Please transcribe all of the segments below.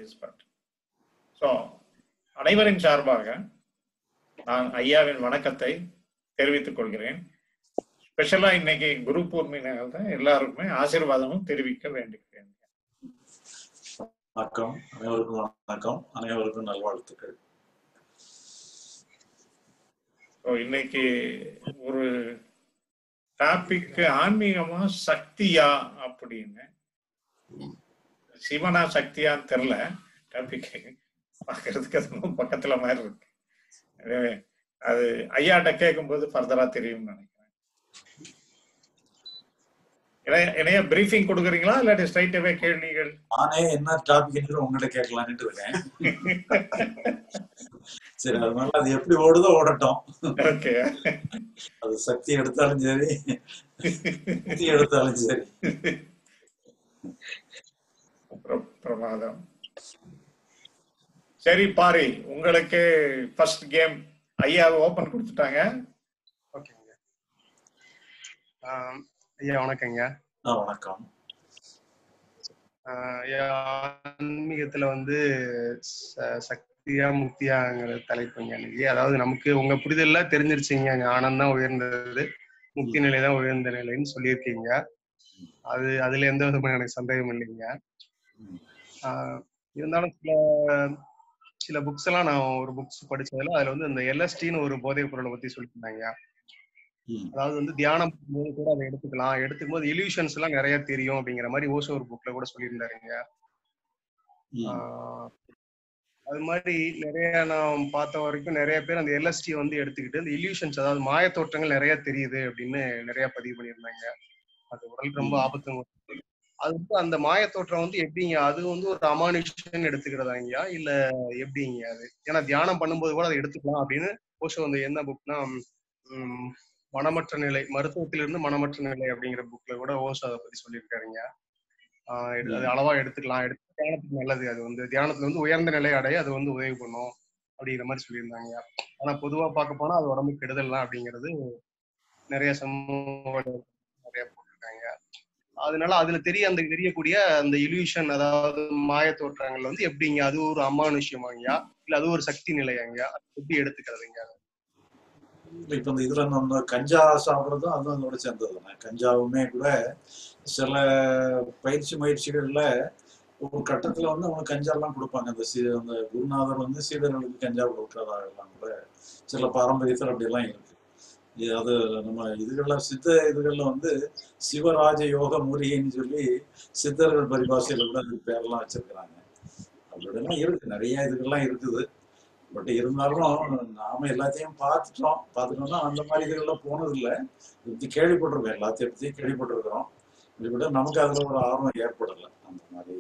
Participant so அனைவரின் சார்பாக நான் ஐயாவின் வணக்கத்தை தெரிவித்துக் கொள்கிறேன் ஸ்பெஷலா இன்னைக்கு குரு பூர்ணிமையினால தான் எல்லாருக்குமே ஆசீர்வாதமும் தெரிவிக்க வேண்டுகிறேன் வணக்கம் அனைவருக்கும் வணக்கம் அனைவருக்கும் நல்வாழ்த்துக்கள் ஸோ இன்னைக்கு ஒரு டாபிக் ஆன்மீகமா சக்தியா அப்படின்னு சிவனா சக்தியான்னு தெரியல டாபிக் பார்க்கறதுக்கு அது ரொம்ப பக்கத்துல மாதிரி இருக்கு எனவே அது ஐயாட்ட கேட்கும்போது ஃபர்தரா தெரியும்னு நினைக்கிறேன் இணைய- இணைய பிரீஃபிங் கொடுக்குறீங்களா இல்லாட்டி ஸ்ட்ரைட் அவே கேள்விகள் நானே என்ன டாபிக் உங்ககிட்ட கேட்கலான்ட்டு இருக்கேன் சரி அதனால அது எப்படி ஓடுதோ ஓடட்டும் ஓகே அது சக்தி எடுத்தாலும் சரி சக்தி எடுத்தாலும் சரி பிரமாதம் சரி பாரி உங்களுக்கு ஃபர்ஸ்ட் கேம் ஐயா ஓபன் கொடுத்துட்டாங்க ஓகேங்க ஆம், ஐயா வணக்கங்க ஆ, வணக்கம் ஆஹ் ஐயா ஆன்மீகத்துல வந்து ச- சக்தியா முக்தியாங்கிற தலைப்புங்க இன்னைக்கு அதாவது நமக்கு உங்க புரிதல்ல தெரிஞ்சிருச்சுங்க ஞானம் தான் உயர்ந்தது முக்தி நிலை தான் உயர்ந்த நிலைன்னு சொல்லியிருக்கீங்க அது அதுல எந்த விதமான எனக்கு சந்தேகம் இல்லைங்க ம். ஆஹ் இருந்தாலும் சில சில புக்ஸ் எல்லாம் நான் ஒரு புக்ஸ் படிச்சதுல அதுல வந்து இந்த எல்எஸ்டின்னு ஒரு போதைப் பொருளை பத்தி சொல்லியிருந்தாங்க ம். அதாவது வந்து தியானம் பண்ணும்போது கூட அதை எடுத்துக்கலாம் எடுத்துக்கும் போது இல்யூஷன்ஸ் எல்லாம் நிறைய தெரியும் அப்படிங்கிற மாதிரி ஓஷோ ஒரு புக்ல கூட சொல்லியிருந்தாருங்க ம். ஆஹ் அது மாதிரி நிறைய நான் பார்த்த வரைக்கும் நிறைய பேர் அந்த எல்எஸ்டி வந்து எடுத்துக்கிட்டு அந்த இல்யூஷன்ஸ் அதாவது மாயத் தோற்றங்கள் நிறைய தெரியுது அப்படின்னு நிறைய பதிவு பண்ணியிருந்தாங்க அது உடலுக்கு ரொம்ப ம். ஆபத்து அது வந்து அந்த மாயத் தோற்றம் வந்து எப்படிங்க அது வந்து ஒரு அமானுஷன் எடுத்துக்கிறதாங்கயா இல்ல எப்படிங்க அது ஏன்னா தியானம் பண்ணும்போது கூட அதை எடுத்துக்கலாம் அப்படின்னு ஓஷோ வந்து என்ன புக்னா மனமற்ற நிலை மருத்துவத்திலிருந்து மனமற்ற நிலை அப்படிங்கிற புக்ல கூட ஓஷோ அதை பத்தி சொல்லியிருக்காருங்க ஆஹ் எடு- அது அளவா எடுத்துக்கலாம் எடுத்து தியானத்துக்கு நல்லது அது வந்து தியானத்துல வந்து உயர்ந்த நிலை அடைய அது வந்து உதவி பண்ணும் அப்படிங்கிற மாதிரி சொல்லியிருந்தாங்க ஆனா பொதுவா பார்க்க போனா அது உடம்பு கெடுதல் தான் அப்படிங்கிறது நிறைய சமூக நிறைய போட்டிருக்காங்க அதனால அதுல தெரிய அந்த தெரியக்கூடிய அந்த இல்யூஷன் அதாவது மாய தோற்றங்கள் வந்து எப்படிங்க அது ஒரு அமானுஷ்யமாங்கயா இல்ல அது ஒரு சக்தி நிலையாங்க அது எப்படி எடுத்துக்கிறதுங்க இப்ப இந்த இதுல நம்ம கஞ்சா சாப்பிடுறதும் அதுவும் அதோட சேர்ந்தது தானே கஞ்சாவுமே கூட சில பயிற்சி முயற்சிகள்ல ஒரு கட்டத்துல வந்து அவனுக்கு கஞ்சா எல்லாம் கொடுப்பாங்க அந்த சீ அந்த குருநாதர் வந்து சீடர்களுக்கு கஞ்சா கொடுக்கறதா எல்லாம் கூட சில பாரம்பரியத்தில் அப்படி எல்லாம் இருக்கு இது அது நம்ம இதுகள்ல சித்த இதுகள்ல வந்து சிவராஜ யோக மூலிகைன்னு சொல்லி சித்தர்கள் பரிபாஷையில கூட அதுக்கு பேரெல்லாம் வச்சிருக்கிறாங்க அப்படிலாம் இருக்கு நிறைய இதுகள்லாம் இருக்குது பட் இருந்தாலும் நாம எல்லாத்தையும் பார்த்துட்டோம் பார்த்துட்டோம்னா அந்த மாதிரி இதுகள்லாம் போனதில்லை இப்படி கேள்விப்பட்டிருக்கோம் எல்லாத்தையும் பற்றியும் கேள்விப்பட்டிருக்கிறோம் இப்படி நமக்கு அதுல ஒரு ஆர்வம் ஏற்படலை அந்த மாதிரி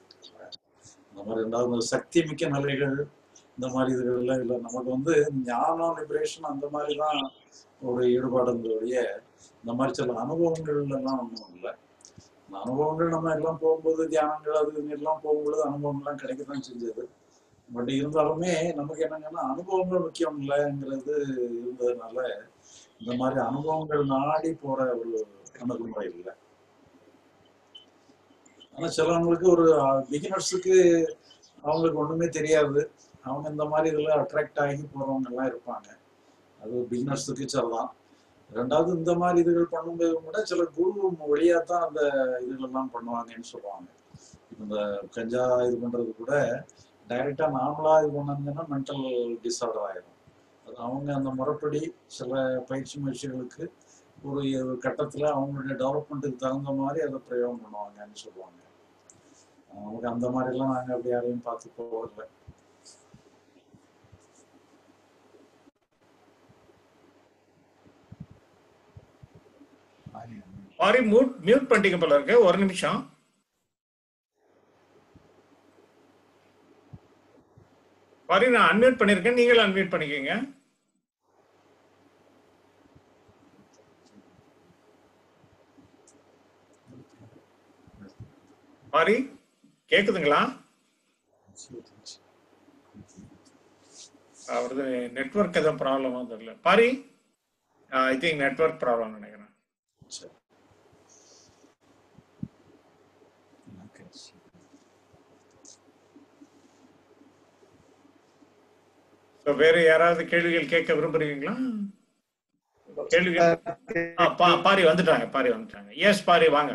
இந்த மாதிரி ரெண்டாவது இந்த சக்தி மிக்க நிலைகள் இந்த மாதிரி இதுகள்ல இல்லை நமக்கு வந்து ஞானம் லிபரேஷன் அந்த மாதிரி தான் ஒரு ஈடுபாடுங்கிறதைய இந்த மாதிரி சில அனுபவங்கள் எல்லாம் ஒன்றும் இல்லை அந்த அனுபவங்கள் நம்ம எல்லாம் போகும்போது தியானங்கள் அது இது எல்லாம் போகும்பொழுது அனுபவங்கள்லாம் கிடைக்கத்தான் செஞ்சது பட் இருந்தாலுமே நமக்கு என்னங்கன்னா அனுபவங்கள் முக்கியம் இல்லைங்கிறது இருந்ததுனால இந்த மாதிரி அனுபவங்கள் நாடி போற ஒரு அணுகுமுறை இல்லை ஆனா சிலவங்களுக்கு ஒரு பிகினர்ஸுக்கு அவங்களுக்கு ஒண்ணுமே தெரியாது அவங்க இந்த மாதிரி இதுல அட்ராக்ட் ஆகி போறவங்க எல்லாம் இருப்பாங்க அது பிகினர்ஸுக்கு சொல்லலாம் ரெண்டாவது இந்த மாதிரி இதுகள் பண்ணும்போது கூட சில குரு வழியா தான் அந்த இதுகளெல்லாம் பண்ணுவாங்கன்னு சொல்லுவாங்க இந்த கஞ்சா இது பண்றது கூட டைரக்டா நாமளா இது பண்ணாங்கன்னா மென்டல் டிஸார்டர் ஆயிடும் அது அவங்க அந்த முறைப்படி சில பயிற்சி முயற்சிகளுக்கு ஒரு கட்டத்துல அவங்களுடைய டெவலப்மெண்ட்டுக்கு தகுந்த மாதிரி அதை பிரயோகம் பண்ணுவாங்கன்னு சொல்லுவாங்க நமக்கு அந்த மாதிரி எல்லாம் நாங்க அப்படி யாரையும் பார்த்து போகல பாரி மியூட் மியூட் பண்ணிட்டீங்க போல இருக்கு ஒரு நிமிஷம் பாரி நான் அன்மியூட் பண்ணிருக்கேன் நீங்களும் அன்மியூட் பண்ணிக்கோங்க பாரி கேக்குதுங்களா அவரது நெட்வொர்க் எதுவும் ப்ராப்ளமா தெரியல Pari I think network problem நினைக்கிறேன் சரி So, வேற யாராவது கேள்விகள் கேட்க விரும்புறீங்களா கேள்விகள் ஆ, பா- பாரி வந்துட்டாங்க பாரி வந்துட்டாங்க எஸ் பாரி வாங்க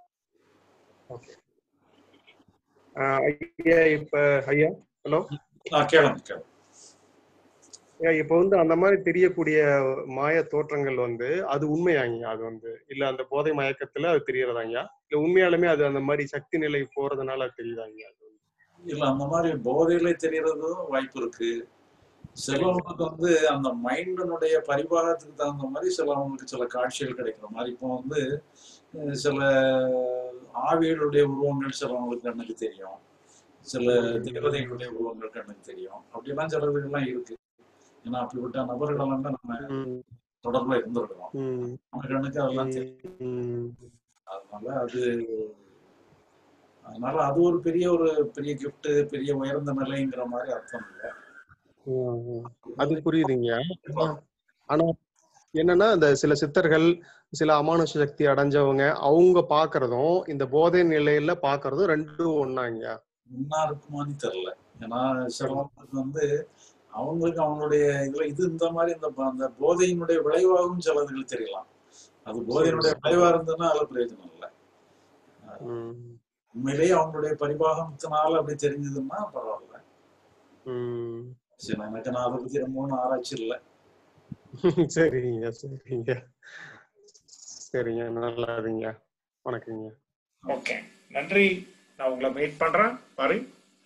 ஆஹ் ஐயா இப்ப ஐயா ஹலோ ஆ, கேளுங்க கேளுங்க ஐயா இப்ப வந்து அந்த மாதிரி தெரியக்கூடிய மாய தோற்றங்கள் வந்து அது உண்மையாங்க அது வந்து இல்ல அந்த போதை மயக்கத்துல அது தெரியறதாங்க இல்ல உண்மையாலுமே அது அந்த மாதிரி சக்தி நிலை போறதுனால அது தெரியுதாங்க அது வந்து? இல்ல அந்த மாதிரி போதையில தெரியறதும் வாய்ப்பு இருக்கு சிலவங்களுக்கு வந்து அந்த மைண்டினுடைய பரிபாகத்துக்கு தகுந்த மாதிரி சிலவங்களுக்கு சில காட்சிகள் கிடைக்கிற மாதிரி இப்போ வந்து அஹ், சில ஆவிகளுடைய உருவங்கள் சிலவங்களுக்கு கண்ணுக்கு தெரியும் சில தேவதைகளுடைய உருவங்கள் கண்ணுக்கு தெரியும் அப்படியெல்லாம் சிலதுகள்லாம் இருக்கு ஏன்னா அப்படிப்பட்ட நபர்களெல்லாம் தான் நம்ம ம், தொடர்புல இருந்திருக்கிறோம் ம், நம்ம கண்ணுக்கு அதெல்லாம் தெரியும் ம், அதனால அது அதனால அது ஒரு பெரிய ஒரு பெரிய gift பெரிய உயர்ந்த நிலைங்கிற மாதிரி அர்த்தம் இல்லை ம், ம். அது புரியுதுங்க ஆனா என்னன்னா இந்த சில சித்தர்கள் சில அமானுஷ சக்தி அடைஞ்சவங்க அவங்க பாக்குறதும் இந்த போதை நிலையில பாக்குறதும் ரெண்டும் ஒண்ணாங்க முன்னா இருக்குமான்னு தெரியல ஏன்னா சிலவங்களுக்கு வந்து அவங்களுக்கு அவங்களுடைய இதுல இது இந்த மாதிரி இந்த ப- அந்த போதையினுடைய விளைவாகவும் சிலதுகள் தெரியலாம் அது போதையினுடைய விளைவா இருந்ததுன்னா அதுல பிரயோஜனம் இல்லை ம், உண்மையிலேயே அவங்களுடைய பரிபாகத்தினால அப்படி தெரிஞ்சதுன்னா பரவாயில்ல ம். சரி எனக்கு நான் அதை பத்தி ரொம்ப ஒண்ணும் ஆராய்ச்சி இல்லை சரிங்க சரிங்க சரிங்க நல்லதுங்க வணக்கங்க ஓகே நன்றி நான் உங்களை மீட் பண்றேன் பாரி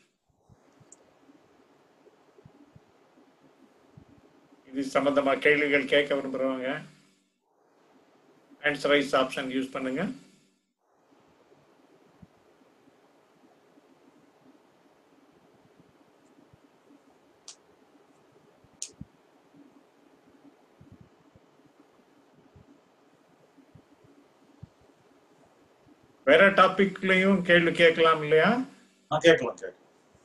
இது சம்பந்தமா கேள்விகள் கேட்க விரும்புறவங்க ஆன்சர் ரைஸ் ஆப்ஷன் யூஸ் பண்ணுங்க வேற டாபிக்லயும் கேள்வி கேட்கலாம் இல்லையா நான் கேட்கலாம் கேட்கலாம்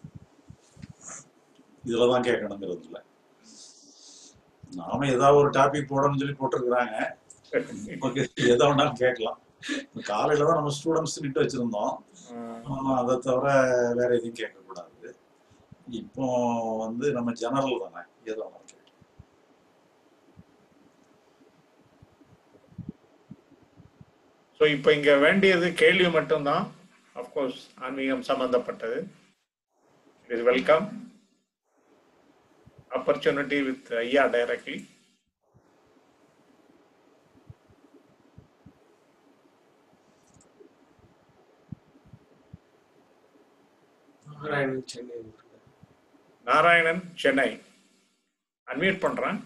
இதுலதான் கேட்கணுங்கிறது இல்லை நாம ஏதாவது ஒரு டாபிக் போடணும்னு சொல்லி போட்டிருக்கிறாங்க நமக்கு எதை வேணாலும் கேட்கலாம் காலையில தான் நம்ம ஸ்டூடெண்ட்ஸ் நிட்டு வச்சிருந்தோம் ஆனா, அதை தவிர வேற எதையும் கேட்கக்கூடாது இப்போ வந்து நம்ம ஜெனரல் தானே எதை வேணாலும் கேட்கலாம் ஸோ இப்போ இங்க வேண்டியது கேள்வி மட்டும்தான் அஃப்கோர்ஸ் ஆன்மீகம் சம்பந்தப்பட்டது it is welcome opportunity with ஐயா டைரக்ட்லி நாராயணன் சென்னை நாராயணன் சென்னை அன்மியூட் பண்றேன்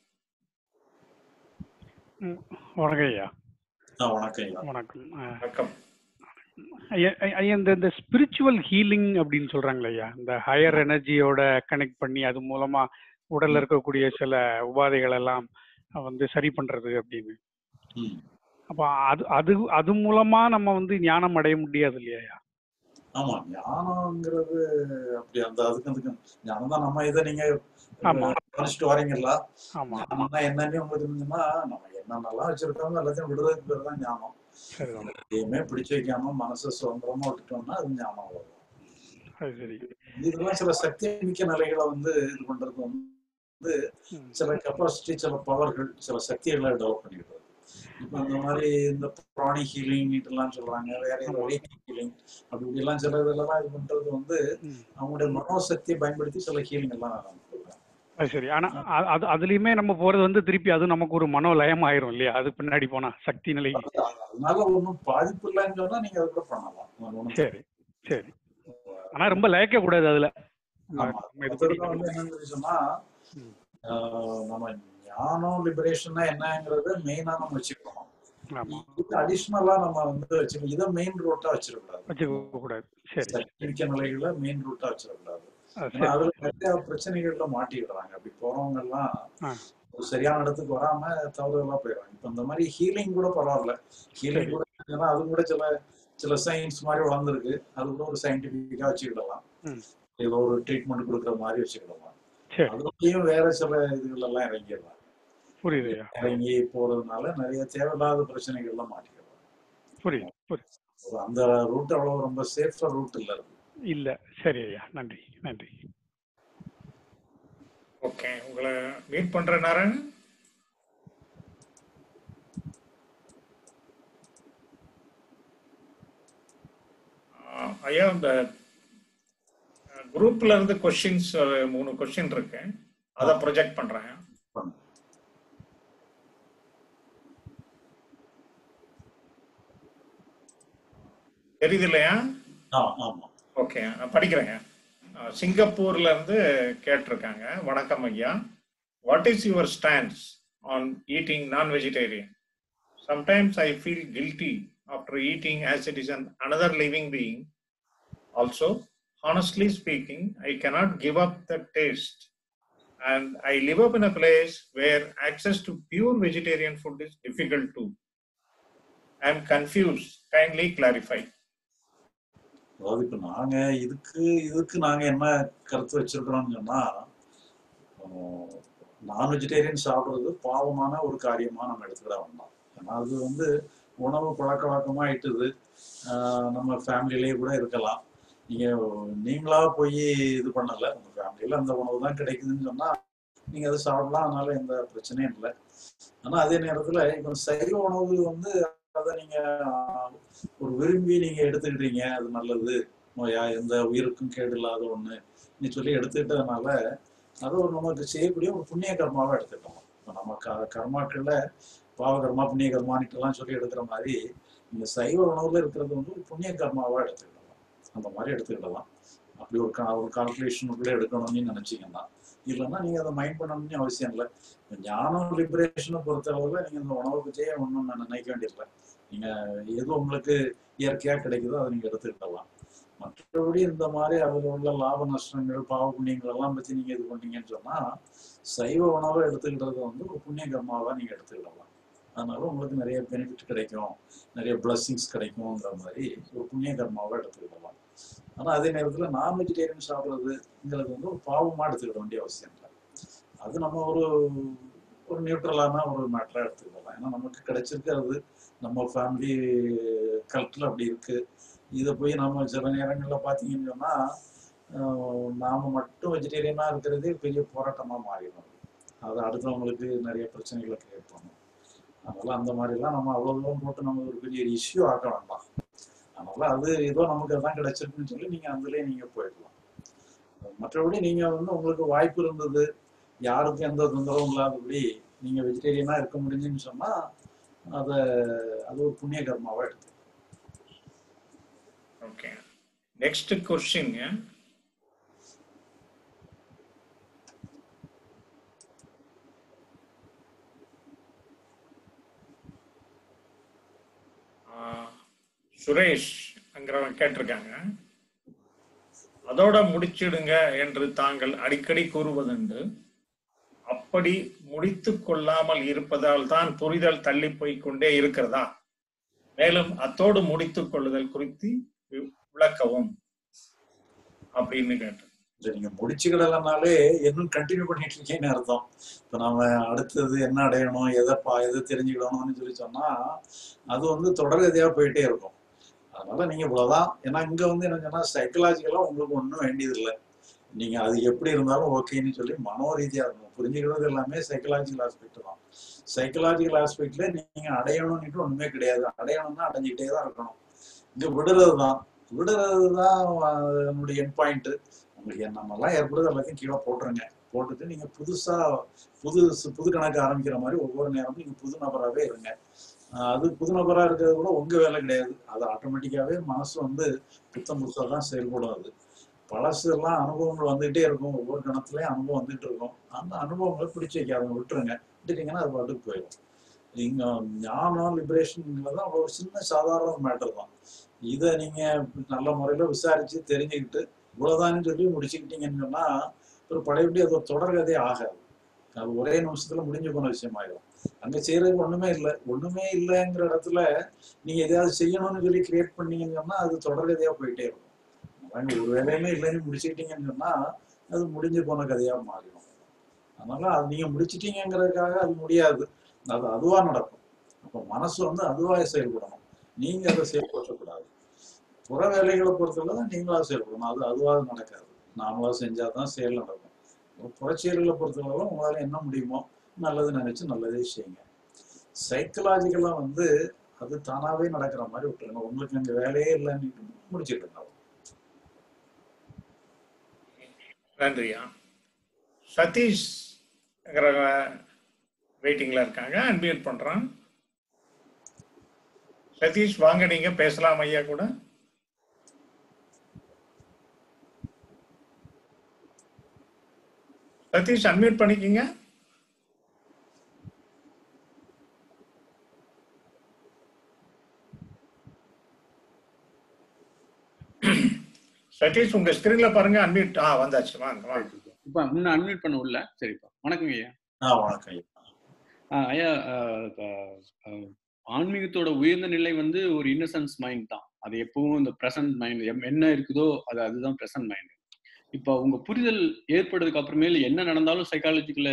ம், வணக்கம் ஐயா ஆ, வணக்கம் ஐயா வணக்கம் ஆ, வணக்கம் ஐயா ஐயா, ஐயா இந்த இந்த ஸ்பிரிச்சுவல் ஹீலிங் அப்படின்னு சொல்றாங்களே ஐயா இந்த ஹையர் எனர்ஜியோட கனெக்ட் பண்ணி அது மூலமா உடல்ல இருக்கக்கூடிய சில உபாதைகள் எல்லாம் வந்து சரி பண்றது அப்படின்னு ம். அப்ப அது அது அது மூலமா நம்ம வந்து ஞானம் அடைய முடியாது இல்லையா ஐயா? ஆமா ஞானம்ங்கிறது அப்படி அந்த அதுக்கு அதுக்கு ஞானம் தான் நம்ம இதை நீங்க ஆமா. கவனிச்சுட்டு வரீங்களா ஆமா ஞானம்னா என்னன்னு உங்களுக்கு தெரிஞ்சுன்னா நம்ம என்னென்னலாம் வச்சிருக்கோமோ எல்லாத்தையும் விடுறதுக்கு பேர் தான் ஞானம் சரிதான் எதையுமே பிடிச்சு வைக்காம மனசை சுதந்திரமா விட்டுட்டோம்னா அது ஞானம் வரும் அது சரி இதெல்லாம் சில சக்தி மிக்க நிலைகளை வந்து இது பண்றது வந்து ம். சில கெப்பாசிட்டி சில பவர்கள் சில சக்திகளை டெவலப் பண்ணிக்கிட்டு இப்போ இந்த மாதிரி இந்த பிராணி ஹீலிங் இதெல்லாம் சொல்றாங்க வேற ஏதோ ஹீலிங் அப்படி இப்படி எல்லாம் சில இதெல்லாம் இது பண்றது வந்து ம். அவங்களுடைய மனோசக்தியை பயன்படுத்தி சில ஹீலிங் எல்லாம் கொடுக்குறாங்க. அது சரி ஆனா அ- அது அதுலயுமே நம்ம போறது வந்து திருப்பி அது நமக்கு ஒரு மனோ லயம் ஆயிரும் இல்லையா அது பின்னாடி போனா சக்தி நிலை அதனால ஒன்றும் பாதிப்பு இல்லைன்னு சொன்னா நீங்க அதை கூட பண்ணலாம் அது ஒண்ணும் சரி சரி ஆனா ரொம்ப லயக்க கூடாது அதுல ஆமா. நம்ம இது மத்ததுல பண்ணிக்கணும். வந்து என்னன்னு சொன்னா ம். ஆஹ் நம்ம ஞானம் லிபரேஷன்னா என்னங்கிறத மெயினா நம்ம வச்சுக்கணும் ஆமா இதுக்கு அடிஷ்னலா நம்ம வந்து வச்சுக்கணும் இதை மெயின் ரூட்டா வச்சிடக்கூடாது வச்சுக்க கூடாது சரி சர்டிபிக்க நிலைகளை மெயின் ரூட்டா வச்சிடக்கூடாது அது ஏன்னா சரி அதுல நிறைய பிரச்சனைகள்ல மாட்டிடுறாங்க அப்படி போறவங்க எல்லாம் ஆ. ஒரு சரியான இடத்துக்கு வராம தவறுதலா போயிடுறாங்க இப்ப இந்த மாதிரி ஹீலிங் கூட பரவாயில்ல ஹீலிங் கூட ஏன்னா அது கூட சில சில சயின்ஸ் மாதிரி வளர்ந்துருக்கு அது கூட ஒரு சயின்டிபிக்கா வச்சுக்கிடலாம் ம். ஏதோ ஒரு ட்ரீட்மெண்ட் கொடுக்குற மாதிரி வச்சுக்கிடலாம் சரி அதுலயும் வேற சில இதுகள் எல்லாம் இறங்கிடலாம் புரியுது ஐயா இறங்கி போறதுனால நிறைய தேவையில்லாத பிரச்சனைகள்லாம் மாட்டிக்கலாம் புரியுது புரியுது அந்த ரூட் அவ்வளவு ரொம்ப சேஃபர் ரூட் இல்ல அது. இல்ல சரி ஐயா நன்றி நன்றி ஓகே உங்களை மீட் பண்ற நாராயண் ஆஹ் ஐயா இந்த குரூப்ல இருந்து கொஸ்டின்ஸ் மூணு கொஸ்டின் இருக்கு அதை ப்ரொஜெக்ட் பண்றேன் பண்ணுங்க. தெரியுது இல்லையா ஆ ஆமா ஓகே நான் படிக்கிறேங்க அஹ் சிங்கப்பூர்ல இருந்து கேட்டிருக்காங்க வணக்கம் ஐயா what is your stands on eating non vegetarian sometimes I feel guilty after eating as it is an another living being also honestly speaking i cannot give up the taste and i live up in a place where access to pure vegetarian food is difficult too i am confused kindly clarify அதாவது இப்ப நாங்க இதுக்கு இதுக்கு நாங்க என்ன கருத்து வச்சிருக்கிறோம்னு சொன்னா நான் வெஜிடேரியன் சாப்பிடுறது பாவமான ஒரு காரியமா நம்ம எடுத்துக்கிட வேண்டாம் ஏன்னா அது வந்து உணவு பழக்க வழக்கமா ஆயிட்டுது ஆஹ் நம்ம ஃபேமிலிலேயே கூட இருக்கலாம் நீங்க நீங்களா போய் இது பண்ணல உங்க ஃபேமிலியில அந்த உணவு தான் கிடைக்குதுன்னு சொன்னா நீங்க அதை சாப்பிடலாம் அதனால எந்த பிரச்சனையும் இல்லை ஆனா அதே நேரத்துல இப்போ சைவ உணவு வந்து அதை நீங்க ஆஹ், ஒரு விரும்பி நீங்க எடுத்துக்கிட்டீங்க அது நல்லது நோயா எந்த உயிருக்கும் கேடு இல்லாத ஒண்ணு நீ சொல்லி எடுத்துக்கிட்டதுனால அது ஒரு நமக்கு செய்யக்கூடிய ஒரு புண்ணிய கர்மாவை எடுத்துக்கலாம் இப்போ நம்ம க கர்மாக்கள்ல பாவ கர்மா புண்ணிய கர்மானிட்டு எல்லாம் சொல்லி எடுக்கிற மாதிரி நீங்க சைவ உணவுல இருக்கிறது வந்து ஒரு புண்ணிய கர்மாவா எடுத்துக்கலாம் அந்த மாதிரி எடுத்துக்கிடலாம் அப்படி ஒரு கா ஒரு கால்குலேஷனுக்குள்ள எடுக்கணும்னு நினைச்சீங்கன்னா இல்லைன்னா நீங்க அதை மைண்ட் பண்ணணும்னு அவசியம் இல்லை இந்த ஞானம் லிபரேஷனை பொறுத்தளவுல நீங்க இந்த உணவை பற்றியே ஒன்றும் நினைக்க வேண்டியதில்லை நீங்க எது உங்களுக்கு இயற்கையா கிடைக்குதோ அதை நீங்க எடுத்துக்கிடலாம் மற்றபடி இந்த மாதிரி அதில் உள்ள லாப நஷ்டங்கள் பாவ புண்ணியங்கள் எல்லாம் பத்தி நீங்க இது பண்ணீங்கன்னு சொன்னா சைவ உணவை எடுத்துக்கிட்டது வந்து ஒரு புண்ணிய கர்மாவா நீங்க எடுத்துக்கிடலாம் அதனால உங்களுக்கு நிறைய பெனிஃபிட் கிடைக்கும் நிறைய பிளஸ்ஸிங்ஸ் கிடைக்கும்ங்கிற மாதிரி ஒரு புண்ணிய கர்மாவா எடுத்துக்கிடலாம் ஆனா அதே நேரத்துல நான் வெஜிடேரியன் சாப்பிட்றதுங்கிறது வந்து ஒரு பாவமா எடுத்துக்கிட வேண்டிய அவசியம் இல்லை அது நம்ம ஒரு ஒரு நியூட்ரலான ஒரு மேட்டரா எடுத்துக்கலாம் ஏன்னா நமக்கு கிடைச்சிருக்கிறது நம்ம ஃபேமிலி கல்ச்சர் அப்படி இருக்கு இதை போய் நம்ம சில நேரங்கள்ல பாத்தீங்கன்னு சொன்னா ஆஹ் நாம மட்டும் வெஜிடேரியனா இருக்கிறதே பெரிய போராட்டமா மாறிடும் அது அடுத்தவங்களுக்கு நிறைய பிரச்சனைகளை கிரியேட் பண்ணும் அதனால அந்த மாதிரிலாம் நம்ம அவ்வளவு தூரம் போட்டு நம்ம ஒரு பெரிய இஷ்யூ ஆக்க வேண்டாம் அதனால அது ஏதோ நமக்கு அதான் கிடைச்சிருக்குன்னு சொல்லி நீங்க அதுலயே நீங்க போயிடலாம் மற்றபடி நீங்க வந்து உங்களுக்கு வாய்ப்பு இருந்தது யாருக்கும் எந்த தொந்தரவும் இல்லாதபடி நீங்க வெஜிடேரியனா இருக்க முடிஞ்சுன்னு சொன்னா அத அது ஒரு புண்ணிய கர்மாவா எடுத்து ஓகே நெக்ஸ்ட் கொஸ்டின் சுரேஷ் அங்கிறவங்க கேட்டிருக்காங்க அதோட முடிச்சிடுங்க என்று தாங்கள் அடிக்கடி கூறுவதுண்டு அப்படி முடித்து கொள்ளாமல் இருப்பதால் தான் புரிதல் தள்ளி போய் கொண்டே இருக்கிறதா மேலும் அத்தோடு முடித்துக் கொள்ளுதல் குறித்து வி- விளக்கவும் அப்படின்னு கேட்டேன் இதை நீங்க முடிச்சுக்கிடலனாலே இன்னும் கண்டினியூ பண்ணிட்டு இருக்கேன்னு அர்த்தம் இப்ப நாம அடுத்தது என்ன அடையணும் எதை பா எதை தெரிஞ்சுக்கிடணும்னு சொல்லி சொன்னா அது வந்து தொடர்கதையா போயிட்டே இருக்கும் அதனால நீங்க இவ்வளவுதான் ஏன்னா இங்க வந்து என்ன சொன்னா சைக்கலாஜிக்கலா உங்களுக்கு ஒன்றும் வேண்டியது இல்லை நீங்க அது எப்படி இருந்தாலும் ஓகேன்னு சொல்லி மனோ ரீதியா இருக்கும் புரிஞ்சுக்கிறது எல்லாமே சைக்கலாஜிக்கல் ஆஸ்பெக்ட் தான் சைக்கலாஜிக்கல் ஆஸ்பெக்ட்ல நீங்க அடையணும்னுட்டு ஒண்ணுமே கிடையாது அடையணும்னா அடைஞ்சிக்கிட்டே தான் இருக்கணும் இங்க விடுறது தான் விடுறது தான் நம்மளுடைய என் பாயிண்ட் உங்களுக்கு என்னென்னலாம் ஏற்படுது எல்லாத்தையும் கீழே போட்டுருங்க போட்டுட்டு நீங்க புதுசா புது புது கணக்கு ஆரம்பிக்கிற மாதிரி ஒவ்வொரு நேரமும் நீங்க புது நபராகவே இருங்க ஆஹ் அது புது நபரா இருக்கிறது கூட உங்க வேலை கிடையாது அது ஆட்டோமேட்டிக்காவே மனசு வந்து புத்தம் புதுசாக தான் செயல்படும் அது பழசு எல்லாம் அனுபவங்கள் வந்துகிட்டே இருக்கும் ஒவ்வொரு கணத்துலயும் அனுபவம் வந்துட்டு இருக்கும் அந்த அனுபவங்களை பிடிச்சி வைக்காதவங்க விட்டுருங்க விட்டுட்டீங்கன்னா அது பாட்டுக்கு போயிடும் இங்க ஞானம் லிபரேஷன்ங்கிறது ஒரு சின்ன சாதாரண மேட்டர் தான் இதை நீங்க நல்ல முறையில விசாரிச்சு தெரிஞ்சுக்கிட்டு இவ்வளவுதான்னு சொல்லி முடிச்சுக்கிட்டீங்கன்னு சொன்னா ஒரு பழையபடி அது ஒரு தொடர்கதையே ஆகாது அது ஒரே நிமிஷத்துல முடிஞ்சு போன விஷயம் ஆயிடும் அங்க செய்யறதுக்கு ஒண்ணுமே இல்லை ஒண்ணுமே இல்லைங்கிற இடத்துல நீங்க எதையாவது செய்யணும்னு சொல்லி கிரியேட் பண்ணீங்கன்னு சொன்னா அது தொடர்கதையா போயிட்டே இருக்கும் அங்க ஒரு வேலையுமே இல்லைன்னு முடிச்சுக்கிட்டீங்கன்னு சொன்னா அது முடிஞ்சு போன கதையா மாறிடும் அதனால அது நீங்க முடிச்சிட்டீங்கிறதுக்காக அது முடியாது அது அதுவா நடக்கும் அப்ப மனசு வந்து அதுவா செயல்படணும் நீங்க அதை செயல்படுத்தக்கூடாது புற வேலைகளை பொறுத்தவரை தான் நீங்களா செயல்படணும் அது அதுவா நடக்காது நாமளா செஞ்சாதான் செயல் நடக்கும் புறச்செயல்களை பொறுத்தளவு உங்களால என்ன முடியுமோ நல்லது நினைச்சு நல்லதே செய்யுங்க சைக்கலாஜிக்கலா வந்து அது தானாவே நடக்கிற மாதிரி விட்டுருங்க உங்களுக்கு அங்க வேலையே இல்லைன்னு முடிச்சிட்டு இருந்தாலும் நன்றியா சதீஷ் வெயிட்டிங்ல இருக்காங்க அன்மியூட் பண்றான் சதீஷ் வாங்க நீங்க பேசலாம் ஐயா கூட சதீஷ் அன்மியூட் பண்ணிக்கிங்க சதீஷ் உங்க ஸ்கிரீன்ல பாருங்க அன்மியூட் ஆ வந்தாச்சு வாங்க வாங்க இப்ப முன்ன அன்மியூட் பண்ண உள்ள சரிப்பா வணக்கங்க ஐயா ஆ வணக்கம் ஐயா. ஆ, ஐயா ஆ, இப்ப, ஆ, ஆன்மீகத்தோட உயர்ந்த நிலை வந்து ஒரு இன்னசென்ஸ் மைண்ட் தான் அது எப்பவும் இந்த பிரசன்ட் மைண்ட் என்ன இருக்குதோ அது அதுதான் பிரசன்ட் மைண்ட் இப்போ உங்க புரிதல் ஏற்பட்டதுக்கு அப்புறமேல என்ன நடந்தாலும் சைக்காலஜிக்கல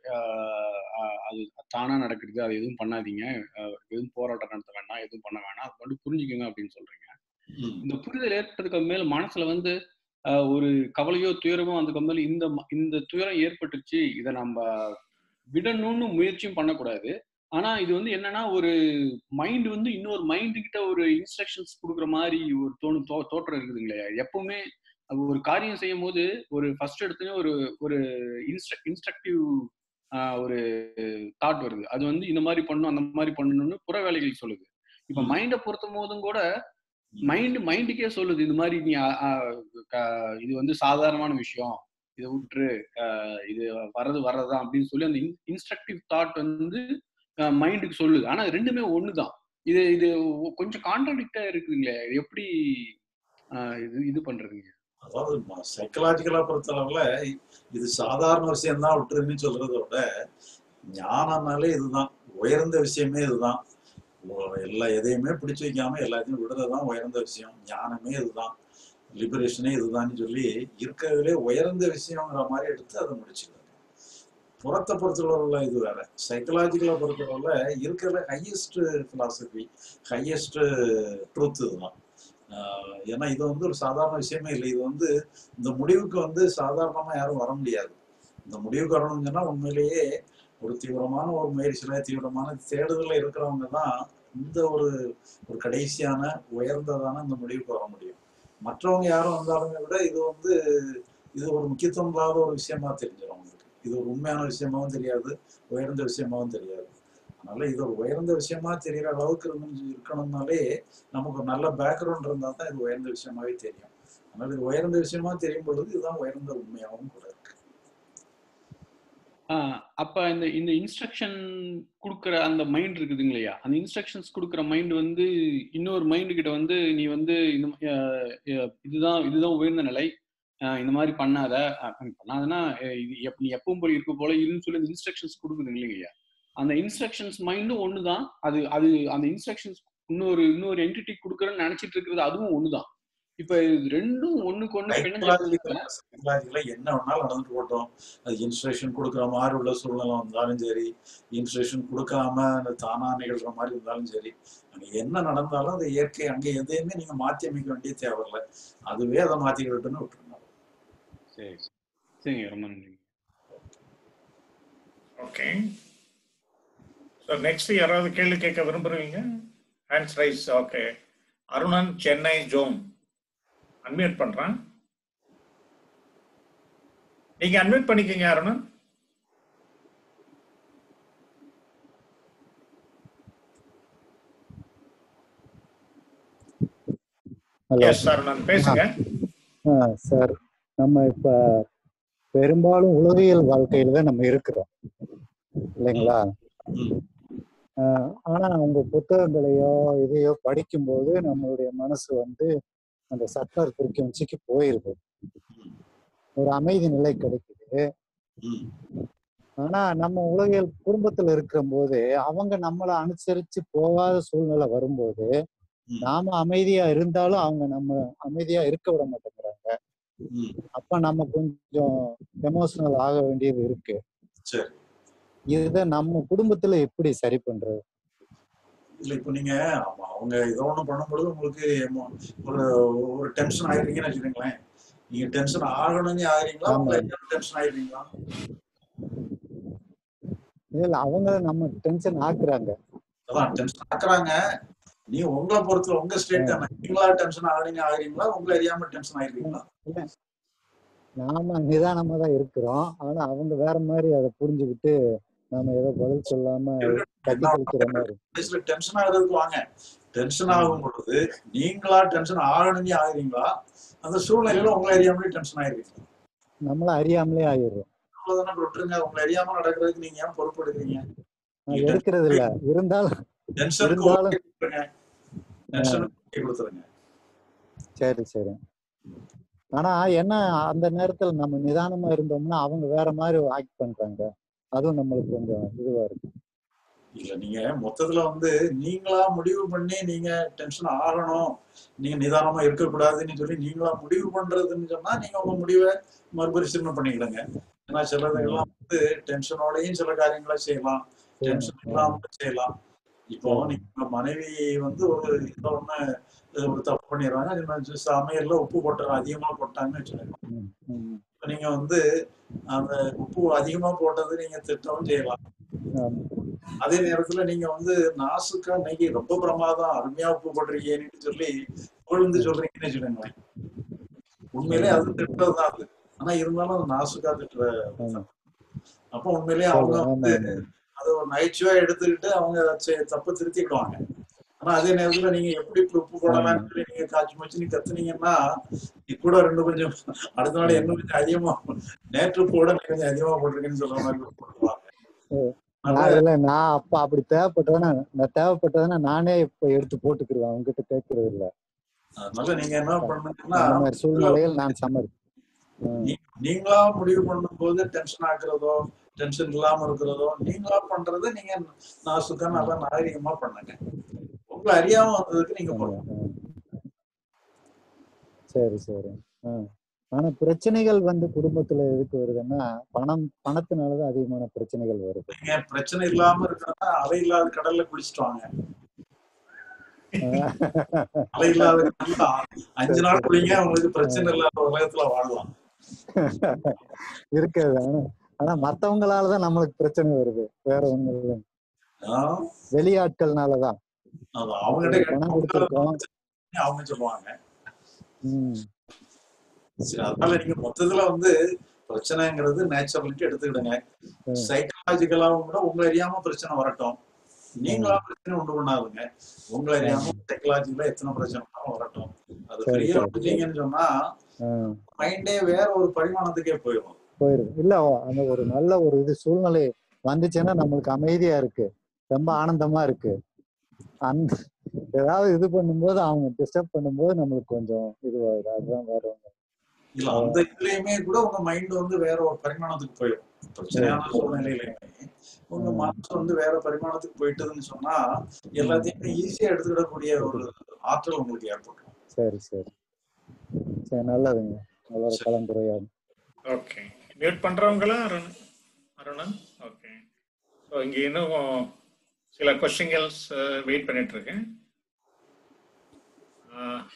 அது தானா நடக்கிறது அது எதுவும் பண்ணாதீங்க ஆ, எதுவும் போராட்டம் நடத்த வேண்டாம் எதுவும் பண்ண வேணாம் அது மட்டும் புரிஞ்சுக்கோங்க அப்படின்னு சொல்றீங்க ம். இந்த புரிதல் ஏற்பட்டதுக்கு மேல மனசுல வந்து ஆஹ், ஒரு கவலையோ துயரமோ அதுக்கு மேல இந்த ம- இந்த துயரம் ஏற்பட்டுச்சு இதை நம்ம விடணும்னு முயற்சியும் பண்ணக்கூடாது ஆனா இது வந்து என்னன்னா ஒரு மைண்ட் வந்து இன்னொரு மைண்டு கிட்ட ஒரு இன்ஸ்ட்ரக்ஷன்ஸ் கொடுக்குற மாதிரி ஒரு தோணு தோ தோற்றம் இருக்குதுங்களே எப்பவுமே அது ஒரு காரியம் செய்யும் போது ஒரு ஃபர்ஸ்ட் எடுத்தோடனே ஒரு ஒரு இன்ஸ்ட்ர இன்ஸ்ட்ரக்டிவ் ஒரு தாட் வருது அது வந்து இந்த மாதிரி பண்ணணும் அந்த மாதிரி பண்ணணும்னு புற வேலைகள் சொல்லுது இப்ப ம். மைண்டை பொறுத்தும் போதும் கூட மைண்ட் மைண்டுக்கே சொல்லுது இது மாதிரி நீ அ, அ, க- இது வந்து சாதாரணமான விஷயம் இதை விட்டுரு அஹ், இது வர்றது வர்றதுதான் அப்படின்னு சொல்லி அந்த இன்ஸ்ட்ரக்டிவ் தாட் வந்து மைண்டுக்கு சொல்லுது ஆனா ரெண்டுமே ஒண்ணுதான் இது இது கொஞ்சம் கான்ட்ரடிக்டா இருக்குதுங்களே இது எப்படி அஹ், இது இது பண்றதுங்க அதாவது சைக்கலாஜிக்கலா பொறுத்தளவுல இது சாதாரண விஷயம் தான் விட்டுருன்னு சொல்றதை விட ஞானம்னாலே இதுதான் உயர்ந்த விஷயமே இதுதான் உ- எல்லா எதையுமே பிடிச்சு வைக்காம எல்லாத்தையும் விடுறதுதான் உயர்ந்த விஷயம் ஞானமே இதுதான் லிபரேஷனே இதுதான்னு சொல்லி இருக்கிறதுலே உயர்ந்த விஷயங்கிற மாதிரி எடுத்து அதை முடிச்சுக்கிறாங்க புறத்தை பொறுத்தளவுல இது வேற சைக்கலாஜிக்கலா பொறுத்தளவுல இருக்கிற ஹையஸ்ட் பிலாசபி ஹையஸ்ட் ட்ரூத் இதுதான் ஆஹ் ஏன்னா இது வந்து ஒரு சாதாரண விஷயமே இல்லை இது வந்து இந்த முடிவுக்கு வந்து சாதாரணமா யாரும் வர முடியாது இந்த முடிவுக்கு வரணும்னு சொன்னா உண்மையிலேயே ஒரு தீவிரமான ஒரு முயற்சியில தீவிரமான தேடுதல்ல இருக்கிறவங்க தான் இந்த ஒரு ஒரு கடைசியான உயர்ந்ததான இந்த முடிவுக்கு வர முடியும் மற்றவங்க யாரும் வந்தாலுமே விட இது வந்து இது ஒரு முக்கியத்துவம் இல்லாத ஒரு விஷயமா தெரிஞ்சிடும் அவங்களுக்கு இது ஒரு உண்மையான விஷயமாவும் தெரியாது உயர்ந்த விஷயமாவும் தெரியாது அதனால இது ஒரு உயர்ந்த விஷயமா தெரியற அளவுக்கு இருந்து இருக்கணும்னாலே நமக்கு ஒரு நல்ல பேக்ரவுண்ட் இருந்தா தான் இது உயர்ந்த விஷயமாவே தெரியும் அதனால இது உயர்ந்த விஷயமா தெரியும் பொழுது இதுதான் உயர்ந்த உண்மையாகவும் கூட இருக்கு ஆஹ் அப்ப இந்த இந்த இன்ஸ்ட்ரக்ஷன் கொடுக்குற அந்த மைண்ட் இருக்குதுங்களையா அந்த இன்ஸ்ட்ரக்ஷன்ஸ் கொடுக்குற மைண்ட் வந்து இன்னொரு மைண்டு கிட்ட வந்து நீ வந்து இந்த ம- ஆஹ் ஆஹ் இதுதான் இதுதான் உயர்ந்த நிலை ஆஹ் இந்த மாதிரி பண்ணாத ஆஹ் பண்ணாதன்னா ஆஹ் இது எப் நீ எப்பவும் போல இருக்க போல இருன்னு சொல்லி இன்ஸ்ட்ரக்ஷன்ஸ் கொடுக்குது இல்லைங்கய்யா அந்த இன்ஸ்ட்ரக்ஷன்ஸ் மைண்டும் ஒண்ணுதான் அது அது அந்த இன்ஸ்ட்ரக்ஷன்ஸ் இன்னொரு இன்னொரு என்டிட்டி கொடுக்குறேன்னு நினைச்சிட்டு இருக்கிறது அதுவும் ஒண்ணுதான் இப்ப இது ரெண்டும் ஒண்ணுக்கு ஒண்ணு பிணைஞ்ச சைக்கலாஜிக்கலா என்ன வேணாலும் நடந்துட்டு போட்டோம் அது இன்ஸ்ட்ரக்ஷன் கொடுக்குற மாதிரி உள்ள சூழ்நிலை வந்தாலும் சரி இன்ஸ்ட்ரக்ஷன் கொடுக்காம அந்த தானா நிகழ்ற மாதிரி இருந்தாலும் சரி அங்க என்ன நடந்தாலும் அது இயற்கை அங்க எதையுமே நீங்க மாத்தி அமைக்க வேண்டிய தேவையில்லை அதுவே அதை மாத்திக்கிட்டுன்னு விட்டுருங்க சரி சரிங்க ரொம்ப நன்றி ஓகே ஸோ நெக்ஸ்ட் யாராவது கேள்வி கேட்க விரும்புறீங்க hands raise okay Arunan Chennai zone unmute பண்றேன் நீங்க அன்மியூட் பண்ணிக்கங்க அருணன் ஹலோ எஸ் அருணன் பேசுங்க சார் நம்ம இப்ப பெரும்பாலும் உலகியல் வாழ்க்கையில தான் நம்ம இருக்கிறோம் இல்லைங்களா ம். ஆஹ் ஆனா அவங்க புத்தகங்களையோ இதையோ படிக்கும்போது நம்மளுடைய மனசு வந்து அந்த சக்கர ஃப்ரீக்குவன்சிக்கு போயிருது ஒரு அமைதி நிலை கிடைக்குது ம். ஆனா நம்ம உலகியல் குடும்பத்துல இருக்கிற போது அவங்க நம்மளை அனுசரிச்சு போகாத சூழ்நிலை வரும்போது ம். நாம அமைதியா இருந்தாலும் அவங்க நம்ம அமைதியா இருக்க விட மாட்டேங்கிறாங்க ம். அப்ப நம்ம கொஞ்சம் எமோஷனல் ஆக வேண்டியது இருக்கு சரி இத நம்ம குடும்பத்துல எப்படி சரி பண்றது இல்ல இப்ப நீங்க ஆமா, அவங்க ஏதோ ஒண்ணு பண்ணும்பொழுது உங்களுக்கு emo- ஒரு ஒரு டென்ஷன் ஆயிருக்கீங்கன்னு வச்சுக்கோங்களேன் நீங்க டென்ஷன் ஆகணும்னு ஆகிறீங்களா ஆமா. உங்களை டென்ஷன் ஆயிடுறீங்களா இல்ல அவங்க நம்ம டென்ஷன் ஆக்குறாங்க அதான் டென்ஷன் ஆக்குறாங்க நீ உங்களை பொறுத்த உங்க ஸ்டேட் தானே நீங்களா டென்ஷன் ஆகுறீங்க ஆகுறீங்களா உங்களை அறியாம டென்ஷன் ஆயிருக்கீங்களா நாம நிதானமா தான் இருக்கிறோம் ஆனா அவங்க வேற மாதிரி அதை புரிஞ்சுக்கிட்டு நாம ஏதோ பதில் சொல்லாம தட்டி கழிக்கிற மாதிரி கடைசியில டென்ஷன் ஆகுறதுக்கு வாங்க டென்ஷன் ஆகும் பொழுது நீங்களா டென்ஷன் ஆகணும்னு ஆகுறீங்களா அந்த சூழ்நிலையில உங்களை அறியாமலே டென்ஷன் ஆயிருக்கீங்க நம்மள அறியாமலே ஆயிடுறோம் அவ்வளவுதானே விட்டுருங்க உங்களை அறியாம நடக்கிறதுக்கு நீங்க ஏன் பொறுப்பு எடுக்கிறீங்க நான் எடுக்கிறது இல்ல இருந்தாலும் டென்ஷனுக்கு இருந்தாலும் ஓகே கொடுத்துருங்க டென்ஷனுக்கு ஓகே கொடுத்துருங்க சரி சரி ஆனா என்ன அந்த நேரத்துல நம்ம நிதானமா இருந்தோம்னா அவங்க வேற மாதிரி ஆக்ட் பண்றாங்க அதுவும் நம்மளுக்கு கொஞ்சம் இதுவா இருக்கு இல்ல நீங்க மொத்தத்துல வந்து நீங்களா முடிவு பண்ணி நீங்க டென்ஷன் ஆகணும் நீங்க நிதானமா இருக்கக்கூடாதுன்னு சொல்லி நீங்களா முடிவு பண்றதுன்னு சொன்னா நீங்க உங்க முடிவை மறுபரிசீலனை பண்ணிக்கிடுங்க ஏன்னா சிலதுகள்லாம் வந்து டென்ஷனோடயும் சில காரியங்களை செய்யலாம் டென்ஷன் இல்லாம செய்யலாம் இப்போ நீங்க உங்க மனைவி வந்து ஒரு ஏதோ ஒண்ணு அஹ் ஒரு தப்பு பண்ணிடுறாங்க அது நான் சமையல்ல உப்பு போட்டுறாங்க அதிகமா போட்டாங்கன்னு வச்சுக்கோங்க ம், ம். இப்ப நீங்க வந்து அந்த உப்பு அதிகமா போட்டது நீங்க திட்டவும் செய்யலாம் ஆமா. அதே நேரத்துல நீங்க வந்து நாசுக்கா இன்னைக்கு ரொம்ப பிரமாதம் அருமையா உப்பு போட்டிருக்கீங்கன்னு சொல்லி புகழ்ந்து சொல்றீங்கன்னு வச்சுக்கோங்களேன் உண்மையிலே அது திட்டுறதுதான் அது ஆனா இருந்தாலும் அது நாசுக்கா திட்டுற ஆமா. அப்ப உண்மையிலேயே அவங்க ஆமா, வந்து ஆமா. அதை ஒரு நகைச்சுவா எடுத்துக்கிட்டு அவங்க செ- தப்பை திருத்திக்கிடுவாங்க ஆனா அதே நேரத்துல நீங்க எப்படி இப்படி உப்பு போடலாம்னு சொல்லி நீங்க காய்ச்சி மச்சு நீ கத்துனீங்கன்னா இது கூட ரெண்டு கொஞ்சம் அடுத்த நாள் இன்னும் கொஞ்சம் அதிகமா நேற்று கூட நீ கொஞ்சம் அதிகமா போட்டிருக்கேன்னு சொல்ற மாதிரி போட்டுருவாங்க நான் இல்ல நான் அப்ப அப்படி தேவைப்பட்டதுன்னா நான் தேவைப்பட்டதுன்னா நானே இப்ப எடுத்து போட்டுக்கிடுவேன் அவங்க கிட்ட கேட்கறது இல்ல அதனால நீங்க என்ன பண்ணுங்கன்னா அந்த மாதிரி சூழ்நிலையில் நான் சமர் ம், நீ- நீங்களா முடிவு பண்ணும்போது டென்ஷன் ஆக்குறதோ டென்ஷன் இல்லாம இருக்கிறதோ நீங்களா பண்றதை நீங்க நாசுக்கா நல்லா நாகரிகமா பண்ணுங்க உங்களை அறியாம வந்ததுக்கு நீங்க ஆமா, பண்ணணும் ஆ. சரி சரி ஆ. ஆனா பிரச்சனைகள் வந்து குடும்பத்துல எதுக்கு வருதுன்னா பணம் பணத்தினாலதான் அதிகமான பிரச்சனைகள் வருது நீங்க பிரச்சனை இல்லாம இருக்கிறதா அலை இல்லாத கடல்ல குளிச்சுட்டு வாங்க அலை இல்லாத கடல்ல அஞ்சு நாள் குளிங்க உங்களுக்கு பிரச்சனை இல்லாத உலகத்துல வாழலாம் இருக்காது ஆனா ஆனா மத்தவங்களாலதான் நம்மளுக்கு பிரச்சனை வருது வேற ஒண்ணும் இல்லை ஆஹ் வெளியாட்கள்னாலதான் அது அவங்ககிட்ட பணம் கேட்டா கொடுத்துருக்கோம் அவங்க சொல்லுவாங்க ம் சரி, அதனால நீங்க மொத்தத்துல வந்து பிரச்சனைங்கிறது நேச்சுரலிட்டி எடுத்துக்கிடுங்க ம். சைக்கலாஜிக்கலாவும் கூட உங்களை அறியாம பிரச்சனை வரட்டும் நீங்களா பிரச்சனை உண்டு பண்ணாதுங்க உங்களை அறியாம சைக்கலாஜிக்கலா எத்தனை பிரச்சனை வேணாலும் வரட்டும் அது சரி, ஃப்ரீயா சரி. விட்டீங்கன்னு சொன்னா ஆ, மைண்டே வேற ஒரு பரிமாணத்துக்கே போயிடும் போயிருது இல்ல அந்த ஒரு நல்ல ஒரு இது சூழ்நிலை வந்துச்சுன்னா நம்மளுக்கு அமைதியா இருக்கு ரொம்ப ஆனந்தமா இருக்கு அந்த ஏதாவது இது பண்ணும்போது அவங்க டிஸ்டர்ப் பண்ணும்போது நம்மளுக்கு கொஞ்சம் இதுவாகுது அதுதான் வேற ஒண்ணு இல்ல அந்த இதுலயுமே கூட உங்க மைண்ட் வந்து வேற ஒரு பரிமாணத்துக்கு போயிடும் பிரச்சனையான சூழ்நிலையிலுமே உங்க ம். மனசு வந்து வேற பரிமாணத்துக்கு போயிட்டதுன்னு சொன்னா எல்லாத்தையுமே ஈஸியா எடுத்துக்கிடக்கூடிய ஒரு ஆற்றல் உங்களுக்கு ஏற்படும் சரி சரி சரி நல்லதுங்க நல்ல ஒரு கலந்துரையாடல் ஓகே மியூட் பண்றவங்களா அருண் அருணன் ஓகே ஸோ இங்க இன்னும் சில கொஸ்டின்கள்ஸ் வெயிட் பண்ணிட்டு இருக்கேன் ஆஹ்,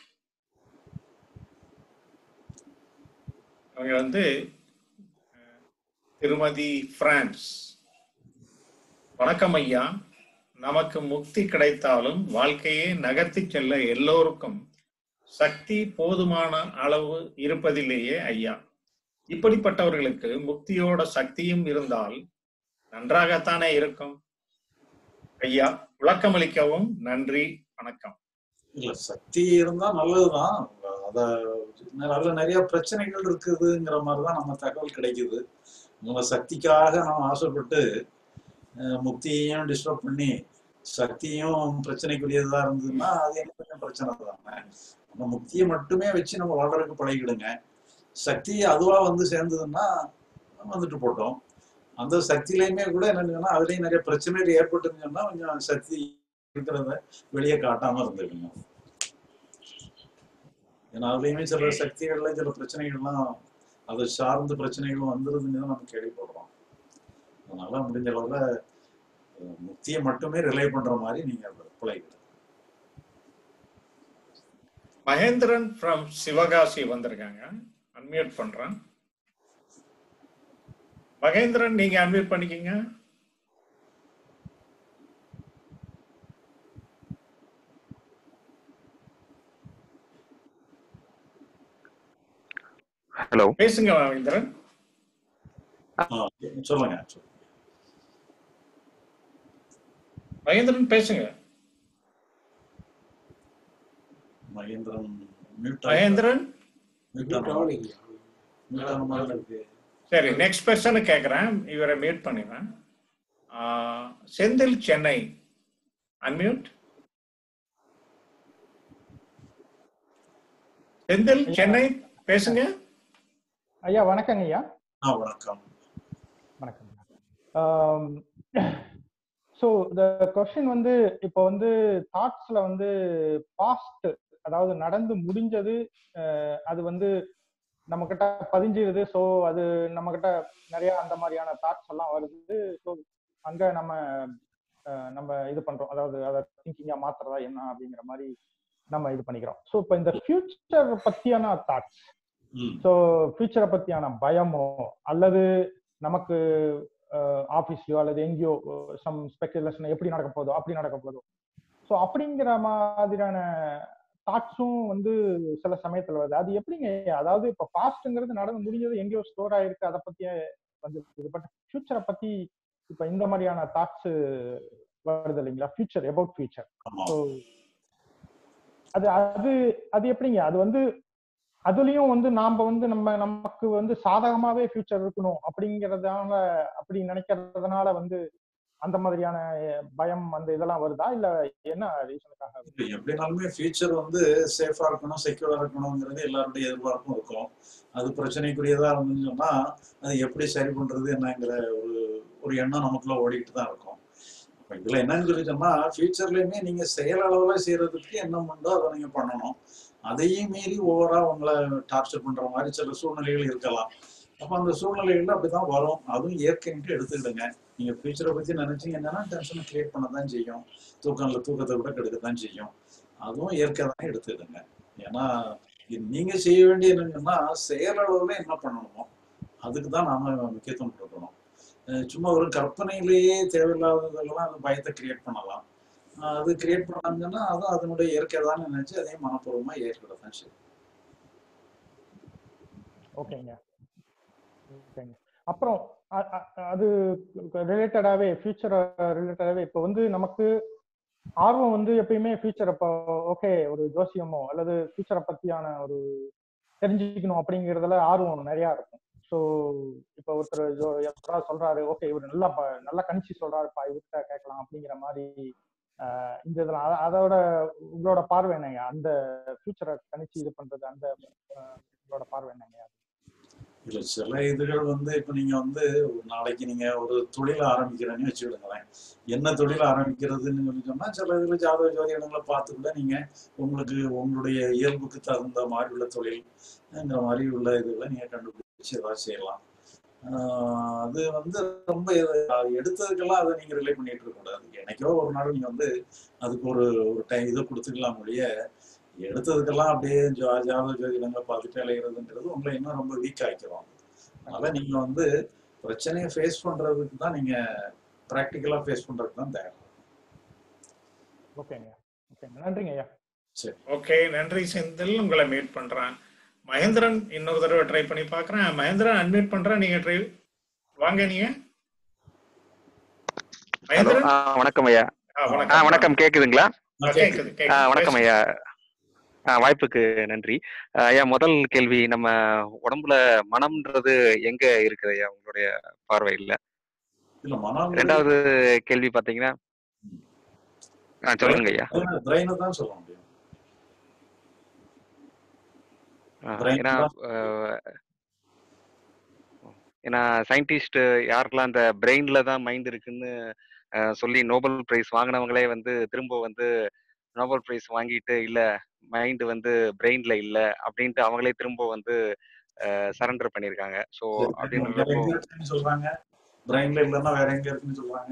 அவங்க வந்து அஹ், திருமதி பிரான்ஸ் வணக்கம் ஐயா நமக்கு முக்தி கிடைத்தாலும் வாழ்க்கையை நகர்த்தி செல்ல எல்லோருக்கும் சக்தி போதுமான அளவு இருப்பதில்லையே ஐயா இப்படிப்பட்டவர்களுக்கு முக்தியோட சக்தியும் இருந்தால் நன்றாகத்தானே இருக்கும் ஐயா விளக்கமளிக்கவும் நன்றி வணக்கம் இல்ல சக்தி இருந்தா நல்லதுதான் அத நல்ல நிறைய பிரச்சனைகள் இருக்குதுங்கிற மாதிரிதான் நம்ம தகவல் கிடைக்குது நம்ம சக்திக்காக நம்ம ஆசைப்பட்டு அஹ், முக்தியையும் டிஸ்டர்ப் பண்ணி சக்தியும் பிரச்சனைக்குரியதா இருந்ததுன்னா அது என்ன கொஞ்சம் பிரச்சனை தானே நம்ம முக்தியை மட்டுமே வச்சு நம்ம வாழ்றதுக்கு பழகிடுங்க சக்தி அதுவா வந்து சேர்ந்ததுன்னா வந்துட்டு போட்டோம் அந்த சக்தியிலையுமே கூட என்னன்னா அதுலயும் நிறைய பிரச்சனைகள் ஏற்பட்டுன்னு சொன்னா கொஞ்சம் சக்தி இருக்கிறத வெளியே காட்டாம இருந்துக்கணும் ஏன்னா அதுலயுமே சில சக்திகள்ல சில பிரச்சனைகள்லாம் அதை சார்ந்த பிரச்சனைகளும் வந்துருதுன்னு நம்ம கேள்விப்படுறோம் அதனால முடிஞ்ச அளவுல அஹ், முக்தியை மட்டுமே ரிலே பண்ற மாதிரி நீங்க பிழைக்கணும் மகேந்திரன் ஃப்ரம் சிவகாசி வந்திருக்காங்க அன்மியூட் பண்றேன் மகேந்திரன் நீங்க அன்மியூட் பண்ணிக்கிங்க ஹலோ பேசுங்க மகேந்திரன் ஆ, சொல்லுங்க சொல்லுங்க. மகேந்திரன் பேசுங்க Mahendran mute Mahendran mute mute ஆன மாதிரி இருக்கு சரி நெக்ஸ்ட் பர்சனு கேட்குறேன் இவரை மியூட் பண்ணிடுறேன் ஆ, செந்தில் சென்னை அன்மியூட் செந்தில் சென்னை பேசுங்க ஐயா வணக்கங்க ஐயா ஆ வணக்கம் வணக்கம் ஸோ த கொஸ்டின் வந்து இப்போ வந்து தாட்ஸ்ல வந்து பாஸ்ட் அதாவது நடந்து முடிஞ்சது அஹ், அது வந்து நம்ம கிட்ட பதிஞ்சிருது ஸோ அது நம்ம கிட்ட நிறைய அந்த மாதிரியான தாட்ஸ் எல்லாம் வருது ஸோ அங்க நம்ம அஹ், நம்ம இது பண்றோம் அதாவது அதை திங்கிங்கா மாத்துறதா என்ன அப்படிங்கிற மாதிரி நம்ம இது பண்ணிக்கிறோம் ஸோ இப்போ இந்த ஃபியூச்சர் பத்தியான தாட்ஸ் ம் ஸோ ஃபியூச்சரை பத்தியான பயமோ அல்லது நமக்கு ஆஃபீஸ்லயோ அல்லது எங்கேயோ சம் ஸ்பெகுலேஷன் எப்படி நடக்க போதோ அப்படி நடக்க போதோ ஸோ அப்படிங்கிற மாதிரியான தாட்ஸும் வந்து சில சமயத்துல வருது அது எப்படிங்க அதாவது இப்போ பாஸ்ட்ங்கிறது நடந்து முடிஞ்சது எங்கேயோ ஸ்டோர் ஆயிருக்கு அதை பத்தியே வந்து பட் ஃபியூச்சரை பத்தி இப்போ இந்த மாதிரியான தாட்ஸ் வருது இல்லைங்களா ஃபியூச்சர் அபவுட் ஃபியூச்சர் ஆமா ஸோ அது அது அது எப்படிங்க அது வந்து அதுலயும் வந்து நாம வந்து நம்ம நமக்கு வந்து சாதகமாவே ஃபியூச்சர் இருக்கணும் அப்படிங்கறதால அப்படி நினைக்கிறதுனால வந்து அந்த மாதிரியான அஹ், பயம் அந்த இதெல்லாம் வருதா இல்ல என்ன ரீசனுக்காக இப்ப எப்படினாலுமே ஃபியூச்சர் வந்து சேஃபா இருக்கணும் செக்யூரா இருக்கணுங்கிறது எல்லாருடைய எதிர்பார்ப்பும் இருக்கும் அது பிரச்சனைக்குரியதா இருந்துன்னு சொன்னா அது எப்படி சரி பண்றது என்னங்கிற ஒரு ஒரு எண்ணம் நமக்குள்ள ஓடிட்டு தான் இருக்கும் இப்ப இதுல என்னன்னு சொல்லி சொன்னா ஃபியூச்சர்லயுமே நீங்க செயல் அளவுல செய்யறதுக்கு என்ன உண்டோ அதை நீங்க பண்ணணும் அதையும் மீறி ஓவரா உங்களை டார்ச்சர் பண்ற மாதிரி சில சூழ்நிலைகள் இருக்கலாம் அப்ப அந்த சூழ்நிலைகள்ல அப்படிதான் வரும் அதுவும் இயற்கைன்ட்டு எடுத்துக்கிடுங்க நீங்க ஃபியூச்சரை பத்தி நினைச்சீங்கன்னா டென்ஷனை கிரியேட் பண்ண தான் செய்யும் தூக்கம்ல தூக்கத்தை கூட கெடுக்கத்தான் செய்யும் அதுவும் இயற்கை தான் எடுத்துக்கிடுங்க ஏன்னா இது நீங்க செய்ய வேண்டிய என்னங்கன்னா செயலளவுல என்ன பண்ணணுமோ அதுக்கு தான் நாம முக்கியத்துவம் கொடுக்கணும் அஹ் சும்மா ஒரு கற்பனையிலேயே தேவையில்லாததெல்லாம் அந்த பயத்தை கிரியேட் பண்ணலாம் அஹ் அது கிரியேட் பண்ணாங்கன்னா அதுவும் அதனுடைய இயற்கை தான் நினைச்சு அதையும் மனப்பூர்வமா ஏற்கதான் செய்யும் ஓகேங்க ஓகேங்க அப்புறம் அ- அ- அது ரிலேட்டடாவே ஃபியூச்சர் ரிலேட்டடாவே இப்போ வந்து நமக்கு ஆர்வம் வந்து எப்பயுமே ஃபியூச்சர் இப்போ ஓகே ஒரு ஜோசியமோ அல்லது ஃபியூச்சரை பத்தியான ஒரு தெரிஞ்சுக்கணும் அப்படிங்கிறதுல ஆர்வம் நிறைய இருக்கும் ஸோ இப்போ ஒருத்தர் ஜோ எப்படா சொல்றாரு ஓகே இவர் நல்லா ப- நல்லா கணிச்சு சொல்றாருப்பா இவர்கிட்ட கேட்கலாம் அப்படிங்கிற மாதிரி ஆஹ் இந்த இதெல்லாம் அத- அதோட உங்களோட பார்வை என்னங்க அந்த ஃபியூச்சரை கணிச்சு இது பண்றது அந்த ஆஹ் உங்களோட பார்வை என்னங்க இல்ல சில இதுகள் வந்து இப்ப நீங்க வந்து ஒரு நாளைக்கு நீங்க ஒரு தொழில் ஆரம்பிக்கிறேன்னு வச்சுக்கிடுங்களேன் என்ன தொழில் ஆரம்பிக்கிறதுன்னு சொல்லி சொன்னா சில இதுல ஜாதக ஜோதிடங்களை பார்த்து கூட நீங்க உங்களுக்கு உங்களுடைய இயல்புக்கு தகுந்த மாதிரி உள்ள தொழில்ங்கிற மாதிரி உள்ள இதுகளை நீங்க கண்டுபிடிச்சு ஏதாவது செய்யலாம் ஆஹ் அது வந்து ரொம்ப இது- அது எடுத்ததுக்கெல்லாம் அதை நீங்க ரிலே பண்ணிட்டு இருக்க கூடாது என்னைக்கோ ஒரு நாள் நீங்க வந்து அதுக்கு ஒரு ஒரு டைம் இதை கொடுத்துக்கலாம் ஒழிய எடுத்ததுக்கெல்லாம் அப்படியே ஜா- ஜாதக ஜோதிடங்களை பார்த்துட்டு அலைகிறதுன்றது உங்களை இன்னும் ரொம்ப வீக் ஆக்கிரும் அதனால நீங்க வந்து பிரச்சனையை ஃபேஸ் பண்றதுக்கு தான் நீங்க ப்ராக்டிக்கலா ஃபேஸ் பண்றதுக்கு தான் தயார் ஓகேங்க ஓகேங்க நன்றிங்க ஐயா சரி ஓகே நன்றி செந்தில் உங்களை மீட் பண்றேன் மகேந்திரன் இன்னொரு தடவை ட்ரை பண்ணி பார்க்கறேன் மகேந்திரன் அன்மியூட் பண்றேன் நீங்க ட்ரை வாங்க நீங்க ஹலோ மகேந்திரன் வணக்கம் ஐயா ஆ, ஆ வணக்கம் வணக்கம் கேக்குதுங்களா ஆ, கேக்குது ஆ கேக்குது வணக்கம் பேசுங்க. ஐயா ஆ, வாய்ப்புக்கு நன்றி ஆ, ஐயா முதல் கேள்வி நம்ம உடம்புல மனம்ன்றது எங்க இருக்குது ஐயா உங்களுடைய பார்வையில் இல்ல மனம் ரெண்டாவது கேள்வி பாத்தீங்கன்னா ஆ சொல்லுங்க ஐயா பிரெயினை தான் சொல்ல முடியும் ஆ, Brain ஏன்னா தான். ஆ, ஏன்னா சயின்டிஸ்ட் யாருக்கெல்லாம் அந்த பிரெயின்ல தான் மைண்ட் இருக்குன்னு ஆ, சொல்லி நோபல் பிரைஸ் வாங்கினவங்களே வந்து திரும்ப வந்து நோபல் பிரைஸ் வாங்கிட்டு இல்ல மைண்ட் வந்து பிரெயின்ல இல்ல அப்படின்ட்டு அவங்களே திரும்ப வந்து சரண்டர் பண்ணியிருக்காங்க ஸோ வேற அப்படின்றப்போ எங்க இருக்குன்னு சொல்றாங்க பிரெயின்ல இல்லைன்னா வேற எங்க இருக்குன்னு சொல்றாங்க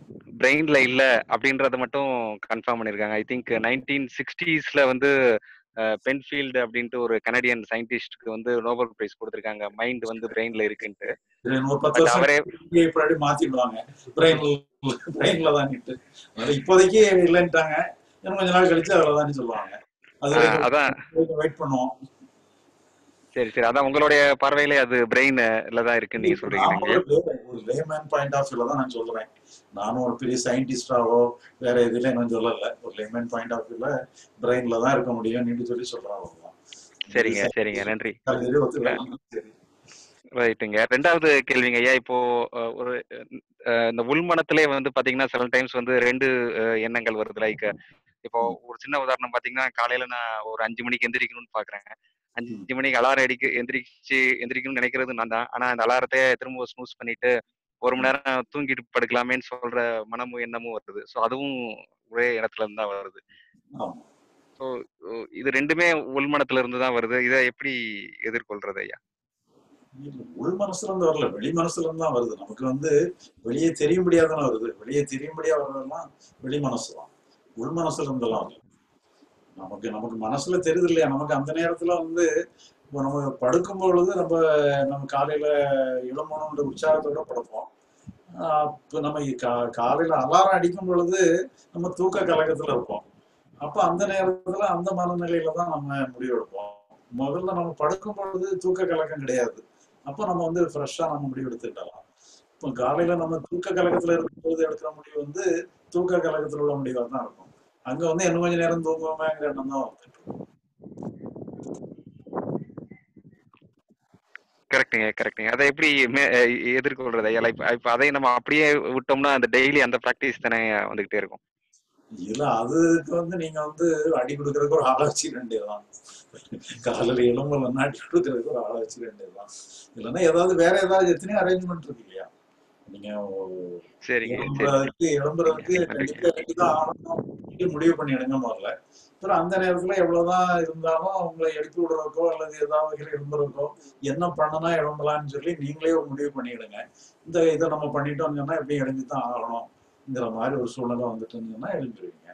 பிரெயின்ல இல்ல அப்படின்றத மட்டும் கன்ஃபார்ம் பண்ணிருக்காங்க ஐ திங்க் நைன்டீன் சிக்ஸ்டீஸ்ல வந்து பென்ஃபீல்டு அப்படின்ட்டு ஒரு கனடியன் சயின்டிஸ்ட்க்கு வந்து நோபல் பிரைஸ் கொடுத்துருக்காங்க மைண்ட் வந்து பிரெயின்ல இருக்குன்ட்டு இது இன்னொரு பத்து பட் வருஷம் அவரே இப்படி மாத்திடுவாங்க பிரெயின்ல பிரெயின்ல தான் அது இப்போதைக்கு இல்லைன்ட்டாங்க இன்னும் கொஞ்ச நாள் கழிச்சு அதில் தான் சொல்லுவாங்க அது ஆஹ் அதான் வெயிட் பண்ணுவோம் சரி சரி அதான் உங்களுடைய பார்வையிலே அது பிரெயின்ல தான் இருக்குன்னு நீங்க சொல்றீங்க நான் நீங்க ஒரு lay- ஒரு லேமேன் பாயிண்ட் ஆஃப் வியூல தான் நான் சொல்றேன் நானும் ஒரு பெரிய சயின்டிஸ்டாவோ வேற இதுல நான் சொல்லல ஒரு லேமேன் பாயிண்ட் ஆஃப் வியூல பிரெயின்ல தான் இருக்க முடியும்னு சொல்லி சொல்றேன் அவ்வளவுதான் சரிங்க சரிங்க நன்றி இது ஒத்துக்கலாம் சரி ரைட்டுங்க ரெண்டாவது கேள்விங்க ஐயா இப்போ அஹ், ஒரு அஹ், இந்த உள்மனத்திலே வந்து பாத்தீங்கன்னா சில டைம்ஸ் வந்து ரெண்டு அஹ், எண்ணங்கள் வருது லைக் இப்போ ஒரு சின்ன உதாரணம் பாத்தீங்கன்னா காலையில நான் ஒரு அஞ்சு மணிக்கு எந்திரிக்கணும்னு பாக்குறேன் அஞ்சு மணிக்கு அலாரம் அடிக்க எந்திரிச்சு எந்திரிக்கணும்னு நினைக்கிறது நான் தான் ஆனா அந்த அலாரத்தை திரும்ப ஸ்னூஸ் பண்ணிட்டு ஒரு மணி நேரம் தூங்கிட்டு படுக்கலாமேன்னு சொல்ற மனமும் எண்ணமும் வருது ஸோ அதுவும் ஒரே இடத்துல இருந்து தான் வருது ஆமா ஸோ இது ரெண்டுமே உள்மனத்துல இருந்து தான் வருது இதை எப்படி எதிர்கொள்றது ஐயா இல்ல, உள் மனசுல இருந்து வரல வெளி மனசுல இருந்து தான் வருது நமக்கு வந்து வெளியே தெரியும்படியா தானே வருது வெளியே தெரியும்படியா வர்றதெல்லாம் வெளி மனசு தான் உள் மனசுல இருந்தெல்லாம் வரல. நமக்கு நமக்கு மனசுல தெரியுது இல்லையா நமக்கு அந்த நேரத்துல வந்து இப்போ நம்ம படுக்கும் பொழுது நம்ம நம்ம காலையில இளமணுன்ற உற்சாகத்தோட படுப்போம் ஆஹ் இப்போ நம்ம கா- காலையில அலாரம் அடிக்கும் பொழுது நம்ம தூக்க கலக்கத்துல இருப்போம் அப்ப அந்த நேரத்துல அந்த மனநிலையில தான் நம்ம முடிவெடுப்போம் முதல்ல நம்ம படுக்கும் பொழுது தூக்க கலக்கம் கிடையாது அப்போ நம்ம வந்து ஃப்ரெஷ்ஷா நம்ம முடிவு எடுத்துக்கிடலாம் இப்போ காலையில நம்ம தூக்க கலக்கத்துல இருக்கும்போது எடுக்கிற முடிவு வந்து தூக்க கலக்கத்துல உள்ள முடிவா தான் இருக்கும் அங்க வந்து இன்னும் கொஞ்ச நேரம் தூங்குவோமேங்கிற எண்ணம் தான் வந்துட்டு இருக்கும். கரெக்டுங்க கரெக்டுங்க அதை எப்படி மே- அஹ் எதிர்கொள்றது ஐயா லைக் இப்போ அதை நம்ம அப்படியே விட்டோம்னா அந்த டெய்லி அந்த ப்ராக்டிஸ் தானே வந்துகிட்டே இருக்கும் இல்ல அதுக்கு வந்து நீங்க வந்து அடி கொடுக்கறதுக்கு ஒரு ஆளை வச்சுக்க வேண்டியதுதான் காலையில எலும்புல அடி கொடுக்கறதுக்கு ஒரு ஆளை வச்சுக்க வேண்டியதுதான் இல்லைன்னா ஏதாவது வேற ஏதாவது எத்தனையோ அரேஞ்ச்மெண்ட் இருக்கு இல்லையா நீங்க சரிங்க சரி எழும்புறதுக்கு எழும்புறதுக்கு நன்றி. கண்டிப்பா எழுப்பிதான் ஆகணும் சொல்லி முடிவு பண்ணிடுங்க முதல்ல அப்புறம் அந்த நேரத்துல எவ்வளவுதான் இருந்தாலும் உங்களை எழுப்பி விடுறதுக்கோ அல்லது ஏதாவது வகையில் எழும்புறதுக்கோ என்ன பண்ணனா எழும்பலாம்னு சொல்லி நீங்களே ஒரு முடிவு பண்ணிடுங்க இந்த இதை நம்ம பண்ணிட்டோம்னு சொன்னா எப்படி எழுந்து தான் ஆகணும்ங்கிற மாதிரி ஒரு சூழ்நிலை வந்துட்டுன்னு சொன்னா எழுந்துருவீங்க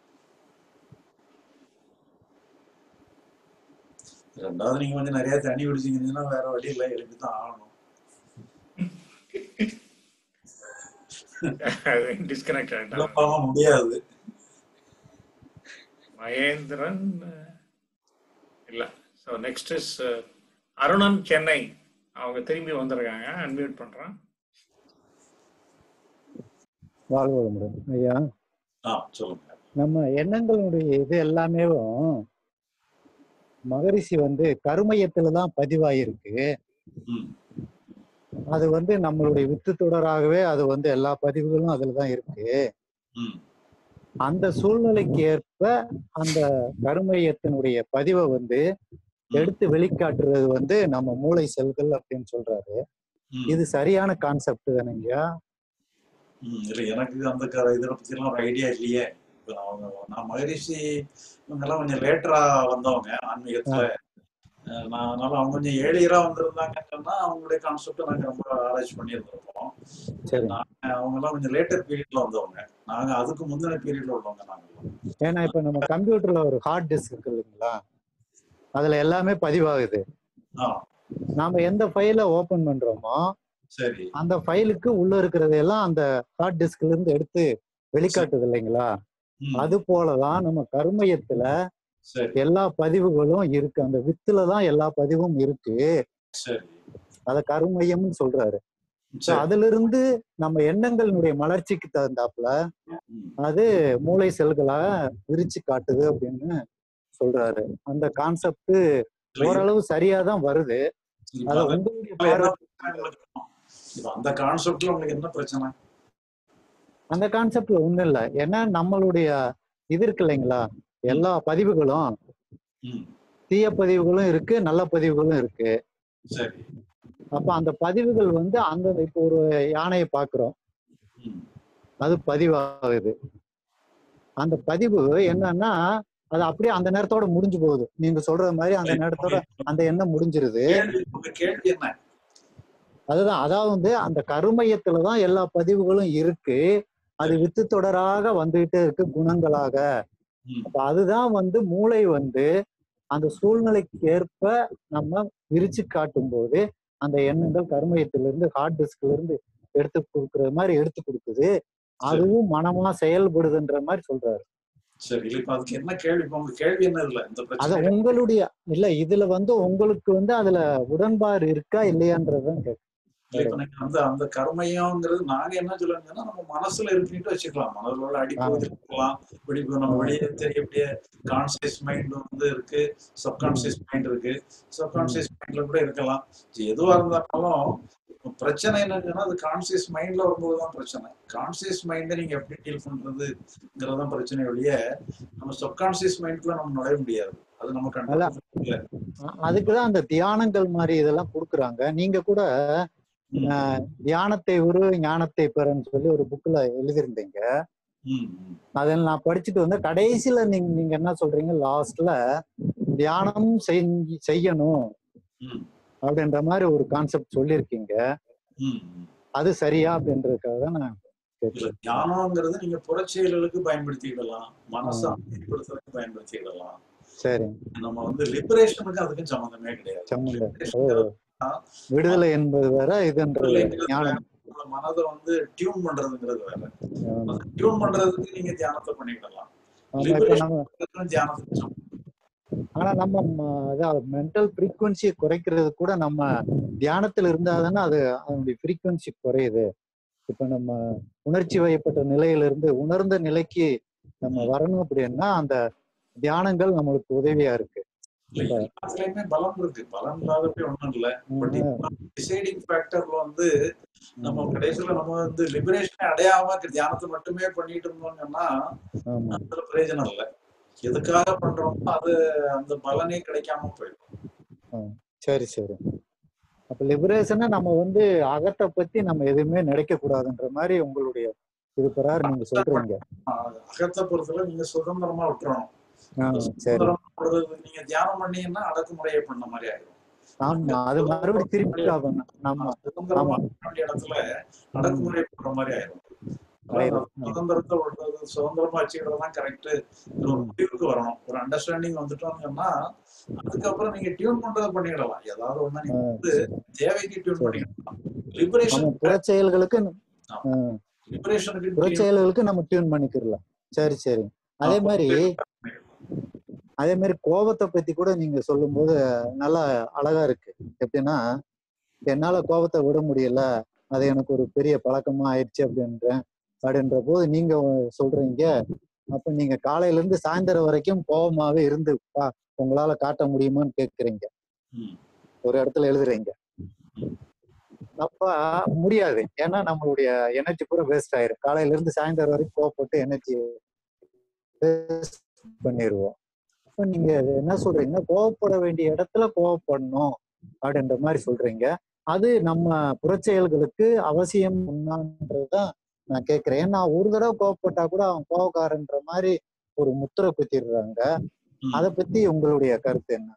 ரெண்டாவது நீங்க கொஞ்சம் நிறைய தண்ணி குடிச்சீங்கன்னா வேற வழி இல்லை எழுப்பி தான் ஆகணும் டிஸ்கனெக்ட் ஆயிட்டாங்க இல்ல முடியாது மகேந்திரன் அஹ், இல்ல so next is Arunan Chennai அவங்க திரும்பி வந்திருக்காங்க அன்மியூட் பண்றேன் வாழ்க வளமுடன் ஐயா ஆ சொல்லுங்க நம்ம எண்ணங்களுடைய இது எல்லாமே மகரிஷி வந்து கருமையத்துல தான் பதிவாயிருக்கு ம் அது வந்து நம்மளுடைய வித்து தொடராகவே அது வந்து எல்லா பதிவுகளும் அதுல தான் இருக்கு ம் அந்த சூழ்நிலைக்கு ஏற்ப அந்த கருமையத்தினுடைய பதிவை வந்து எடுத்து வெளிக்காட்டுறது வந்து நம்ம மூளை செல்கள் அப்படின்னு சொல்றாரு ம். இது சரியான கான்செப்ட் தானேங்கய்யா ம், இல்ல எனக்கு அந்த க- இதை பத்தி எல்லாம் ஒரு ஐடியா இல்லையே இப்ப அவங்க நான் மகரிஷி இவங்க எல்லாம் கொஞ்சம் லேட்டரா வந்தவங்க ஆன்மீகத்துல அஹ் நான் அதனால அவங்க கொஞ்சம் ஏழியரா வந்திருந்தாங்கன்னு சொன்னா அவங்களுடைய கான்செப்ட் நாங்க ரொம்ப ஆராய்ச்சி பண்ணியிருந்திருப்போம் சரி நாங்க அவங்க எல்லாம் கொஞ்சம் லேட்டர் பீரியட்ல வந்தவங்க நாங்க அதுக்கு முந்தின பீரியட்ல உள்ளவங்க நாங்க ஏன்னா இப்ப நம்ம கம்ப்யூட்டர்ல ஒரு ஹார்ட் டிஸ்க் இருக்கு இல்லைங்களா அதுல எல்லாமே பதிவாகுது ஆ நாம எந்த ஃபைலை ஓபன் பண்றோமோ சரி அந்த ஃபைலுக்கு உள்ள இருக்கிறது எல்லாம் அந்த ஹார்ட் டிஸ்க்ல இருந்து எடுத்து வெளிக்காட்டுது இல்லைங்களா ம், அது போலதான் நம்ம கருமையத்துல சரி எல்லா பதிவுகளும் இருக்கு அந்த வித்துல தான் எல்லா பதிவும் இருக்கு சரி அத கருமையம்னு சொல்றாரு So சரி அதுல இருந்து நம்ம எண்ணங்களினுடைய மலர்ச்சிக்கு தகுந்தாப்புல ம், அது மூளை செல்களா விரிச்சு காட்டுது அப்படின்னு சொல்றாரு அந்த கான்செப்ட் இல்ல, ஓரளவு சரியா தான் வருது இப்ப அத அது- உங்களுடைய இப்ப என்ன பார்வை பிரச்சனை உங்களுக்கு? இப்ப அந்த கான்செப்ட்ல உங்களுக்கு என்ன பிரச்சனை அந்த கான்செப்ட்ல ஒண்ணும் இல்ல ஏன்னா நம்மளுடைய இது இருக்கு இல்லைங்களா எல்லா பதிவுகளும் ம் தீய பதிவுகளும் இருக்கு நல்ல பதிவுகளும் இருக்கு சரி அப்ப அந்த பதிவுகள் வந்து அந்த இப்போ ஒரு யானையை பாக்குறோம் ம் அது பதிவாகுது அந்த பதிவு என்னன்னா அது அப்படியே அந்த நேரத்தோட முடிஞ்சு போகுது நீங்க சொல்றது மாதிரி அந்த நேரத்தோட அந்த எண்ணம் முடிஞ்சிருது கேள்வி உங்க கேள்வி என்ன அதுதான் அதாவது வந்து அந்த கருமையத்துல தான் எல்லா பதிவுகளும் இருக்கு அது வித்து தொடராக வந்துகிட்டே இருக்கு குணங்களாக ம், அப்ப அதுதான் வந்து மூளை வந்து அந்த சூழ்நிலைக்கு ஏற்ப நம்ம விரிச்சு காட்டும் போது அந்த எண்ணங்கள் கர்மயத்திலிருந்து ஹார்ட் டிஸ்க்ல இருந்து எடுத்து கொடுக்குற மாதிரி எடுத்து கொடுக்குது அதுவும் மனமா செயல்படுதுன்ற மாதிரி சொல்றாரு சரி இல்ல இப்ப அதுக்கு என்ன கேள்வி இப்ப உங்க கேள்வி என்ன இல்ல இந்த அத பிரச்சனை உங்களுடைய இல்ல இதுல வந்து உங்களுக்கு வந்து அதுல உடன்பாடு இருக்கா இல்லையான்றதுதான் கேட்க இல்ல இப்ப நீங்க அந்த அந்த கர்மையம்ங்கிறது நாங்க என்ன சொல்லுங்கன்னா நம்ம மனசுல இருக்குன்னு வச்சுக்கலாம் மனதில் உள்ள அடிப்பகுதி இருக்கலாம் வெடிப்பு நம்ம வெளியே தெரியக்கூடிய கான்சியஸ் மைண்ட் வந்து இருக்கு சப்கான்சியஸ் மைண்ட் இருக்கு சப்கான்சியஸ் மைண்ட்ல கூட இருக்கலாம் சரி, எதுவா இருந்தாலும் பிரச்சனை என்னன்னா அது கான்சியஸ் மைண்ட்ல வரும்போது தான் பிரச்சனை கான்சியஸ் மைண்டை நீங்க எப்படி டீல் பண்றதுங்கிறதான் பிரச்சனை ஒழிய நம்ம சப்கான்சியஸ் மைண்ட்குள்ள நம்ம நுழைய முடியாது அது நம்ம அல்ல. கண்ட்ரோல் இல்ல அ- அதுக்குதான் அந்த தியானங்கள் மாதிரி இதெல்லாம் கொடுக்குறாங்க நீங்க கூட ம், அஹ், தியானத்தை உரு ஞானத்தை பெறன்னு சொல்லி ஒரு புக்ல எழுதியிருந்தீங்க ம், ம். அதில் நான் படிச்சுட்டு வந்து கடைசியில நீங்க நீங்க என்ன சொல்றீங்க லாஸ்ட்ல தியானம் செஞ்சு செய்யணும் ம், அப்படின்ற மாதிரி ஒரு கான்செப்ட் சொல்லியிருக்கீங்க ம், ம். அது சரியா அப்படின்றதுக்காக தான் நான் இல்ல கேட்கிறேன் தியானம்ங்கிறது நீங்க புறச்செயல்களுக்கு பயன்படுத்திக்கிடலாம் மனசை ஆ. அமைதிப்படுத்துறதுக்கு பயன்படுத்திக்கிடலாம் சரி நம்ம வந்து லிபரேஷனுக்கு அதுக்கும் சம்மந்தமே கிடையாது சம்மந்தம் ஓ லிபரேஷன் விடுதலை என்பது வேற இதுன்றது ஞானம் நம்ம மனதை வந்து டியூன் பண்றதுங்கிறது வேற ஆமா. டியூன் பண்றதுக்கு நீங்க தியானத்தை பண்ணிக்கிடலாம் ஆமா, இப்ப நம்ம லிபரேஷன் தியானத்துக்கு சமம். ஆனா நம்ம ம- அதாவது மென்டல் ஃப்ரீக்குவன்சியை குறைக்கிறது கூட நம்ம தியானத்துல இருந்தாதானே அது அதனுடைய ஃப்ரீக்குவன்சி குறையுது இப்ப நம்ம உணர்ச்சி வயப்பட்ட நிலையிலிருந்து உணர்ந்த நிலைக்கு நம்ம வரணும் அப்படின்னா அந்த தியானங்கள் நம்மளுக்கு உதவியா இருக்கு இல்ல எல்லாத்துலயுமே பலம் இருக்கு பலம் இல்லாதப்படி ஒண்ணும் இல்ல பட் ம், டிசைடிங் ஃபேக்டர்ல வந்து நம்ம கடைசியில நம்ம வந்து லிபரேஷனை அடையாம தியானத்தை மட்டுமே பண்ணிட்டு இருந்தோம்னா ஆமா அதுல பிரயோஜனம் இல்லை எதுக்காக பண்றோமோ அது அந்த பலனே கிடைக்காம போயிடும் சரி சரி அப்ப லிபரேஷனை நம்ம வந்து அகத்தை பத்தி நம்ம எதுவுமே நினைக்க கூடாதுன்ற மாதிரி உங்களுடைய இது பிரகாரம் நீங்க சொல்றீங்க ஆஹ் அகத்தை பொறுத்தவரை நீங்க சுதந்திரமா விட்டுறணும் ஆ, அந்த சரி சுதந்திரமா விடுறது நீங்க தியானம் பண்ணீங்கன்னா அடக்குமுறையை பண்ண மாதிரி ஆயிடும் ஆமா அது மறுபடியும் திருப்பி ஆகணும். நம்ம ஆஹ் சுதந்திரமா ஆமா. இருக்க வேண்டிய இடத்துல அடக்குமுறை பண்ற மாதிரி ஆயிடும் அதாவது ஆயிரும். சுதந்திரத்தை விடுறது சுதந்திரமா வச்சுக்கிறது தான் கரெக்ட் ஒரு முடிவுக்கு வரணும் ஒரு அண்டர்ஸ்டாண்டிங் வந்துட்டோம்னா அதுக்கப்புறம் நீங்க டியூன் பண்றதை பண்ணிடலாம் ஏதாவது ஒண்ணு நீங்க ஆ, வந்து தேவைக்கு டியூன் சரி. பண்ணிக்கலாம் லிபரேஷன் நம்ம புறச்செயல்களுக்கு ஆ, லிபரேஷனுக்கு புறச்செயல்களுக்கு நம்ம டியூன் பண்ணிக்கிறலாம் சரி சரி அதே மாதிரி அதே மாதிரி கோபத்தை பத்தி கூட நீங்க சொல்லும்போது நல்லா அழகா இருக்கு எப்படின்னா என்னால கோபத்தை விட முடியல அது எனக்கு ஒரு பெரிய பழக்கமா ஆயிடுச்சு அப்படின்றேன் அப்படின்ற போது நீங்க சொல்றீங்க அப்ப நீங்க காலையில இருந்து சாயந்தரம் வரைக்கும் கோபமாவே இருந்து பா உங்களால காட்ட முடியுமான்னு கேக்குறீங்க ம். ஒரு இடத்துல எழுதுறீங்க அப்ப முடியாது ஏன்னா நம்மளுடைய எனர்ஜி பூரா வேஸ்ட் ஆயிரும் காலையில இருந்து சாயந்தரம் வரைக்கும் கோவப்பட்டு எனர்ஜி வேஸ்ட் பண்ணிடுவோம் அப்ப நீங்க என்ன சொல்றீங்கன்னா கோவப்பட வேண்டிய இடத்துல கோவப்படணும் அப்படின்ற மாதிரி சொல்றீங்க அது நம்ம புறச்செயல்களுக்கு அவசியம் என்னன்றதுதான் நான் கேட்கிறேன் ஏன்னா ஒரு தடவை கோவப்பட்டா கூட அவன் கோவக்காரன்ற மாதிரி ஒரு முத்திரை குத்திடுறாங்க ம். அதை பத்தி உங்களுடைய கருத்து என்ன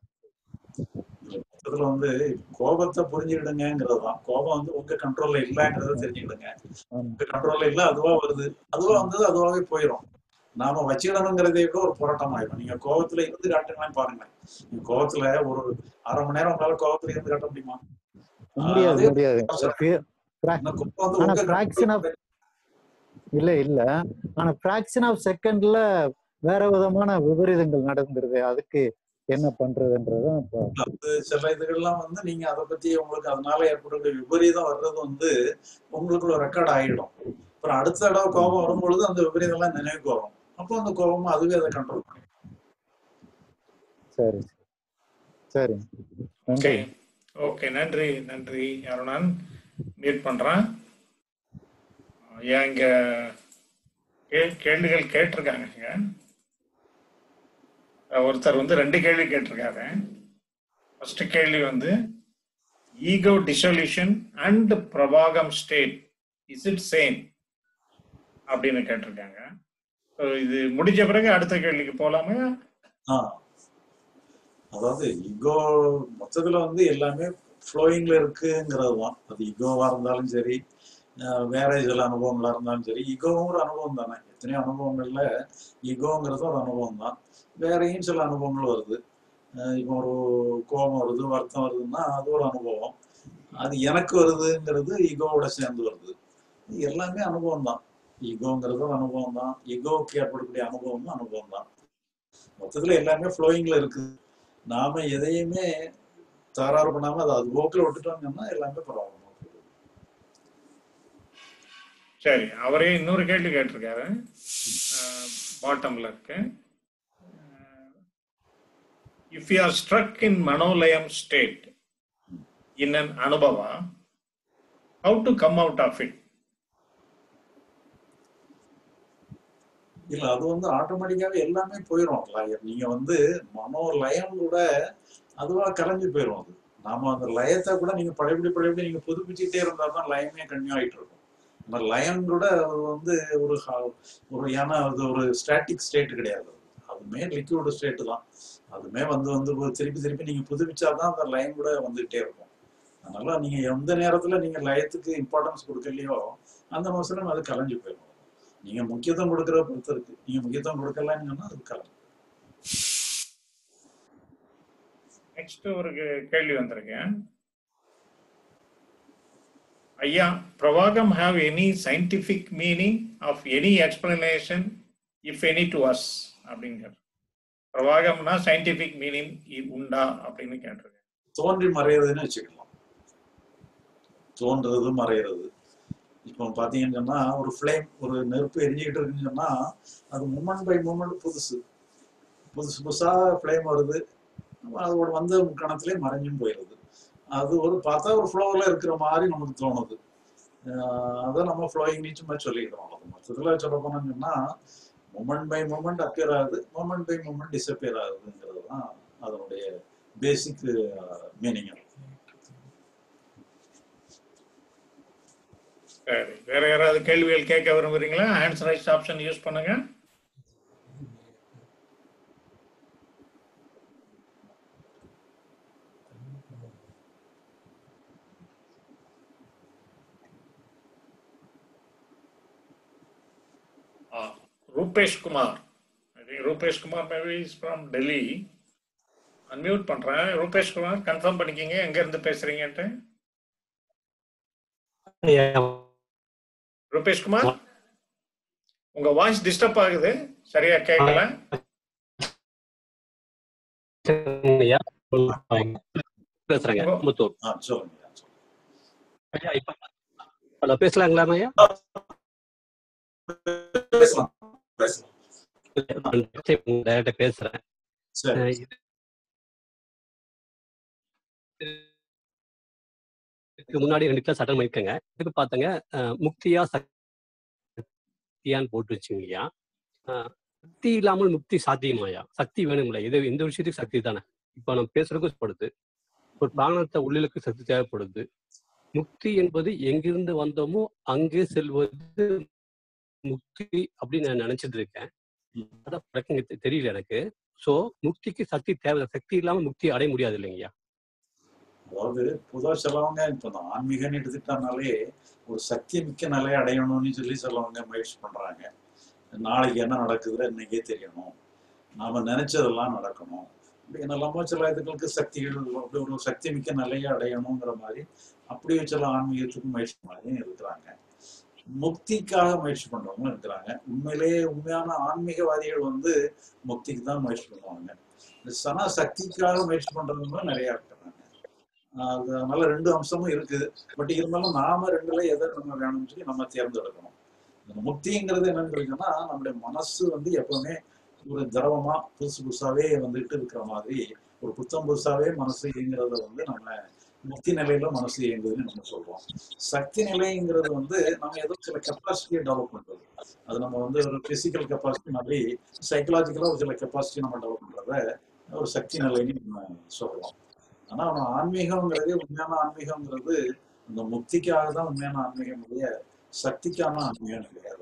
இதுல வந்து கோபத்தை புரிஞ்சுக்கிடுங்கிறது தான் கோபம் வந்து உங்க கண்ட்ரோல்ல இல்லைங்கிறத தெரிஞ்சுக்கிடுங்க ஆமா. உங்க கண்ட்ரோல்ல இல்ல அதுவா வருது அதுவா வந்தது அதுவாவே போயிடும் நாம வச்சுக்கிடணுங்கிறதே விட ஒரு போராட்டம் ஆயிடும் நீங்க கோபத்துல இருந்து காட்டுங்களான்னு பாருங்க நீங்க கோபத்துல ஒரு அரை மணி நேரம் உங்களால கோபத்துல இருந்து காட்ட முடியுமா முடியாது அதே முடியாது fear- fra- இந்த கோபம் வந்து ஆனா உங்க fraction of இல்ல இல்ல ஆனா பிராக்ஷன் ஆஃப் செகண்ட்ல வேற விதமான விபரீதங்கள் நடந்துருது அதுக்கு என்ன பண்றதுன்றதுதான் இப்போ அது சில இதுகள்லாம் வந்து நீங்க அதை பத்தி உங்களுக்கு அதனால ஏற்படக்கூடிய விபரீதம் வர்றது வந்து உங்களுக்குள்ள ரெக்கார்ட் ஆகிடும் அப்புறம் அடுத்த தடவை கோபம் வரும்பொழுது அந்த விபரீதம் எல்லாம் நினைவுக்கு வரும் அப்போ அந்த கோபமும் அதுவே அதை கண்ட்ரோல் பண்ணி சரி சரி ஓகே நன்றி ஓகே நன்றி நன்றி அருணன் மீட் பண்றேன் ஏன் இங்க கே- கேள்விகள் கேட்டிருக்காங்க இங்க. அஹ் ஒருத்தர் வந்து ரெண்டு கேள்வி கேட்டிருக்காரு ஃபர்ஸ்ட் கேள்வி வந்து ஈகோ டிசொல்யூஷன் அண்ட் பிரபாகம் ஸ்டேட் இஸ் இட் சேம் அப்படின்னு கேட்டிருக்காங்க So இது முடிஞ்ச பிறகு அடுத்த கேள்விக்கு போலாமா ஆ. அதாவது ஈகோ மொத்தத்துல வந்து எல்லாமே ஃப்ளோயிங்ல இருக்குங்கிறது தான் அது ஈகோவா இருந்தாலும் சரி அஹ் வேற சில அனுபவங்களா இருந்தாலும் சரி ஈகோவும் ஒரு அனுபவம் தானே எத்தனையோ அனுபவங்கள்ல ஈகோங்கிறது ஒரு அனுபவம் தான் வேறையும் சில அனுபவங்கள் வருது அஹ் இப்போ ஒரு கோபம் வருது வருத்தம் வருதுன்னா அது ஒரு அனுபவம் அது எனக்கு வருதுங்கிறது ஈகோவோட சேர்ந்து வருது இது எல்லாமே அனுபவம் தான் ஈகோங்கிறது ஒரு அனுபவம் தான் ஈகோவுக்கு ஏற்படக்கூடிய அனுபவமும் அனுபவம் தான் மொத்தத்துல எல்லாமே ஃப்ளோயிங்ல இருக்குது நாம எதையுமே தகராறு பண்ணாம அதை அது போக்கில் விட்டுட்டோம்னா எல்லாமே பரவாயில்ல சரி அவரே இன்னொரு கேள்வி கேட்டிருக்காரு பாட்டம்ல இருக்கு if you are struck in மனோலயம் ஸ்டேட் இன் அன் அனுபவா how to come out of it இல்ல அது வந்து ஆட்டோமேட்டிக்காவே எல்லாமே போயிடும் லயம் நீங்க வந்து மனோ லயம் கூட அதுவா கலைஞ்சு போயிடும் அது நாம அந்த லயத்தை கூட நீங்க பழையபடி பழையபடி நீங்க புதுப்பிச்சுட்டே இருந்தா தான் லயமே கன்யூ ஆயிட்டு இருக்கும் அந்த லயம் கூட அது வந்து ஒரு ஹ- ஒரு ஏன்னா அது ஒரு ஸ்டாட்டிக் ஸ்டேட் கிடையாது அது. அதுமே லிக்விட் ஸ்டேட் தான் அதுமே வந்து வந்து ஒரு திருப்பி திருப்பி நீங்க புதுப்பிச்சாதான் அந்த லயம் கூட வந்துகிட்டே இருக்கும் அதனால நீங்க எந்த நேரத்துல நீங்க லயத்துக்கு இம்பார்ட்டன்ஸ் கொடுக்கலையோ அந்த அவசரம் அது கலைஞ்சு போயிடும் நீங்க முக்கியத்துவம் கொடுக்கறத பொறுத்து இருக்கு நீங்க முக்கியத்துவம் கொடுக்கலன்னு சொன்னா அது கலைஞ்சு நெக்ஸ்ட் ஒரு கே- கேள்வி வந்திருக்கேன் ஐயா பிரவாகம் have any scientific meaning of any explanation if any to us அப்படிங்கிறது பிரவாகம்னா சயின்டிபிக் மீனிங் உண்டா அப்படின்னு கேட்டிருக்கேன் தோன்றி மறையிறதுன்னு வச்சுக்கலாம் தோன்றது மறையிறது இப்போ பாத்தீங்கன்னு சொன்னா ஒரு ஃப்ளேம் ஒரு நெருப்பு எரிஞ்சுக்கிட்டு இருக்குன்னு சொன்னா அது மூமெண்ட் பை மூமெண்ட் புதுசு புதுசு புதுசா ஃப்ளேம் வருது அதோட வந்த கணத்திலே மறைஞ்சும் போயிடுது அது ஒரு பார்த்தா ஒரு ஃப்ளோவில் இருக்கிற மாதிரி நமக்கு தோணுது ஆஹ் அதை நம்ம ஃப்ளோயிங் சும்மா சொல்லிக்கிறோம் அது மொத்தத்தில் சொல்ல போனோம்னு சொன்னா மூமெண்ட் பை மூமெண்ட் அப்பியர் ஆகுது மூமெண்ட் பை மூமெண்ட் டிஸப்பியர் ஆகுதுங்கிறது தான் அதனுடைய பேசிக் மீனிங் சரி வேற யாராவது கேள்விகள் கேட்க விரும்புறீங்களா ஆன்சர் ரைஸ் ஆப்ஷன் யூஸ் பண்ணுங்க Ah, Rupesh Kumar I think Rupesh Kumar maybe is from Delhi unmute பண்றேன் ரூபேஷ் குமார் கன்ஃபார்ம் பண்ணிக்கிங்க எங்க இருந்து பேசுறீங்கன்ட்டு ரூபேஷ் குமார் உங்க வாய்ஸ் டிஸ்டர்ப் ஆகுது சரியா கேட்கல ஐயா பேசுறேங்க முத்தூர் ஆ சொல்லுங்க ஐயா இப்ப ஹலோ பேசலாங்களா ஐயா பேசலாம் பேசலாம் டைரக்டா பேசுறேன் சரி அஹ் இது- இதுக்கு முன்னாடி ரெண்டு கிளாஸ் அட்டன் பண்ணிருக்கேங்க இதுக்கு பார்த்தங்க அஹ் முக்தியா சக்தியான்னு போட்டு வச்சுங்கய்யா அஹ் சக்தி இல்லாமல் முக்தி சாத்தியமாயா சக்தி வேணும்ல இது எந்த விஷயத்துக்கு சக்தி தானே இப்போ நம்ம பேசுறதுக்கும் படுது ஒரு பிராணத்தை உள்ளிலுக்கு சக்தி தேவைப்படுது முக்தி என்பது எங்கிருந்து வந்தோமோ அங்கே செல்வது முக்தி அப்படின்னு நான் நினைச்சிட்டு இருக்கேன் அதான் பிரச்சனை தெ- தெரியல எனக்கு சோ முக்திக்கு சக்தி தேவை சக்தி இல்லாம முக்தி அடைய முடியாது இல்லைங்கய்யா அதாவது புதா சிலவங்க இப்போ இந்த ஆன்மீகம்னு எடுத்துக்கிட்டானாலே ஒரு சக்தி மிக்க நிலையை அடையணும்னு சொல்லி சிலவங்க முயற்சி பண்றாங்க நாளைக்கு என்ன நடக்குதுன்னு இன்னைக்கே தெரியணும் நாம நினைச்சதெல்லாம் நடக்கணும் இப்படி என்னெல்லாமோ சில இதுகளுக்கு சக்திகள் அப்படி ஒரு சக்தி மிக்க நிலையை அடையணுங்கிற மாதிரி அப்படியே சில ஆன்மீகத்துக்கு முயற்சி மாதிரி இருக்கிறாங்க முக்திக்காக முயற்சி பண்றவங்களும் இருக்கிறாங்க உண்மையிலேயே உண்மையான ஆன்மீகவாதிகள் வந்து முக்திக்கு தான் முயற்சி பண்ணுவாங்க இந்த சன சக்திக்காக முயற்சி பண்றவங்களும் நிறைய இருக்கிறாங்க ஆஹ் அது அதனால ரெண்டு அம்சமும் இருக்குது பட் இருந்தாலும் நாம ரெண்டுல எதை நம்ம வேணும்னு சொல்லி நம்ம தேர்ந்தெடுக்கணும் இந்த முக்திங்கிறது என்னன்னு சொல்லிங்கன்னா நம்முடைய மனசு வந்து எப்பவுமே ஒரு திரவமா புதுசு புதுசாவே வந்துட்டு இருக்கிற மாதிரி ஒரு புத்தம் புதுசாவே மனசு இயங்குறத வந்து நம்ம முக்தி நிலையில மனசு இயங்குதுன்னு நம்ம சொல்றோம் சக்தி நிலைங்கிறது வந்து நம்ம ஏதோ சில கெப்பாசிட்டியை டெவலப் பண்றது அது நம்ம வந்து ஒரு பிசிக்கல் கெப்பாசிட்டி மாதிரி சைக்கலாஜிக்கலா ஒரு சில கெப்பாசிட்டி நம்ம டெவலப் பண்றத ஒரு சக்தி நிலைன்னு நம்ம சொல்றோம் ஆனா அவன் ஆன்மீகம்ங்கிறது உண்மையான ஆன்மீகம்ங்கிறது இந்த முக்திக்காக தான் உண்மையான ஆன்மீகம் இல்லையா சக்திக்கான ஆன்மீகம் கிடையாது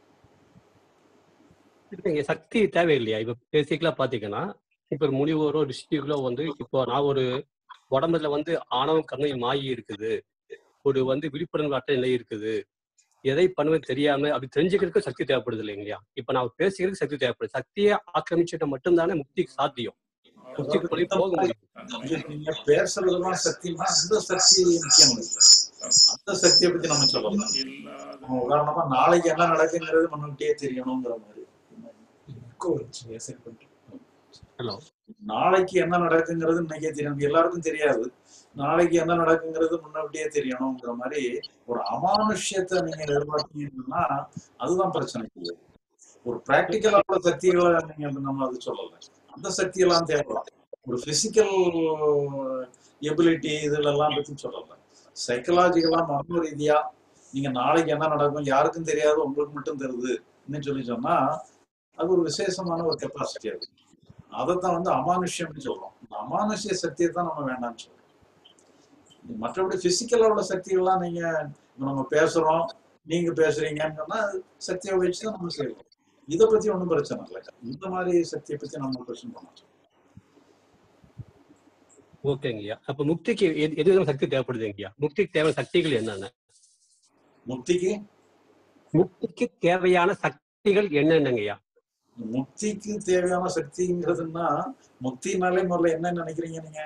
இல்லைங்க சக்தி தேவையில்லையா இப்ப பேசிக்கலா பாத்தீங்கன்னா இப்ப ஒரு முனிவரோ ரிஷிகளோ வந்து இப்போ நான் ஒரு உடம்புல வந்து ஆணவம் கருணை மாயி இருக்குது ஒரு வந்து விழிப்புணர்வு அட்டை நிலை இருக்குது எதை பண்ணுவது தெரியாம அப்படி தெரிஞ்சுக்கிறதுக்கு சக்தி தேவைப்படுது இல்லைங்களா இப்ப நான் பேசிக்கிறதுக்கு சக்தி தேவைப்படுது சக்தியை ஆக்கிரமிச்சுட்ட மட்டும்தானே முக்தி சாத்தியம் முக்திக்குள்ளே போக முடியும் நீங்க- நீங்க பேசுறதெல்லாம் சத்தியமா அந்த சக்தி முக்கியம் இல்லை அந்த சக்தியை பத்தி நம்ம சொல்லலாம் நம்ம உதாரணமா நாளைக்கு என்ன நடக்குங்கிறது முன்னுக்கிட்டே தெரியணுங்கிற மாதிரி ஹலோ நாளைக்கு என்ன நடக்குங்கிறது இன்னைக்கே தெரியும் எல்லாருக்கும் தெரியாது நாளைக்கு என்ன நடக்குங்கிறது முன்னாடியே தெரியணுங்கிற மாதிரி ஒரு அமானுஷ்யத்தை நீங்க எதிர்பார்த்தீங்கன்னா அதுதான் பிரச்சனை இல்லை ஒரு பிராக்டிக்கலான சக்திகளை நீங்க நம்ம அது சொல்லல அந்த சக்தியெல்லாம் தேவைலாம் ஒரு பிசிக்கல் எபிலிட்டி இதுல எல்லாம் பத்தி சொல்லல சைக்கலாஜிக்கலா மர்ம ரீதியா நீங்க நாளைக்கு என்ன நடக்கும் யாருக்கும் தெரியாது உங்களுக்கு மட்டும் தெரியுது சொல்லி சொன்னா அது ஒரு விசேஷமான ஒரு கெப்பாசிட்டி அது அதைத்தான் வந்து அமானுஷ்யம்னு சொல்றோம் இந்த அமானுஷ்ய சக்தியை தான் நம்ம வேண்டாம்னு சொல்றோம் மற்றபடி பிசிக்கலா உள்ள சக்திகள்லாம் நீங்க இப்ப நம்ம பேசுறோம் நீங்க பேசுறீங்கன்னு சொன்னா சக்தியை வச்சு தான் நம்ம செய்யறோம் இதை பத்தி ஒன்றும் பிரச்சனை இல்லை இந்த மாதிரி சக்தியை பத்தி நம்ம கொஸ்டின் பண்ணலாம் ஓகேங்கய்யா அப்ப முக்திக்கு எது எது விதமான சக்தி தேவைப்படுதுங்கய்யா முக்திக்கு தேவையான சக்திகள் என்னென்ன முக்திக்கு முக்திக்கு தேவையான சக்திகள் என்னென்னங்கய்யா முக்திக்கு தேவையான சக்திங்கிறதுன்னா முக்தினாலே முதல்ல என்ன நினைக்கிறீங்க நீங்க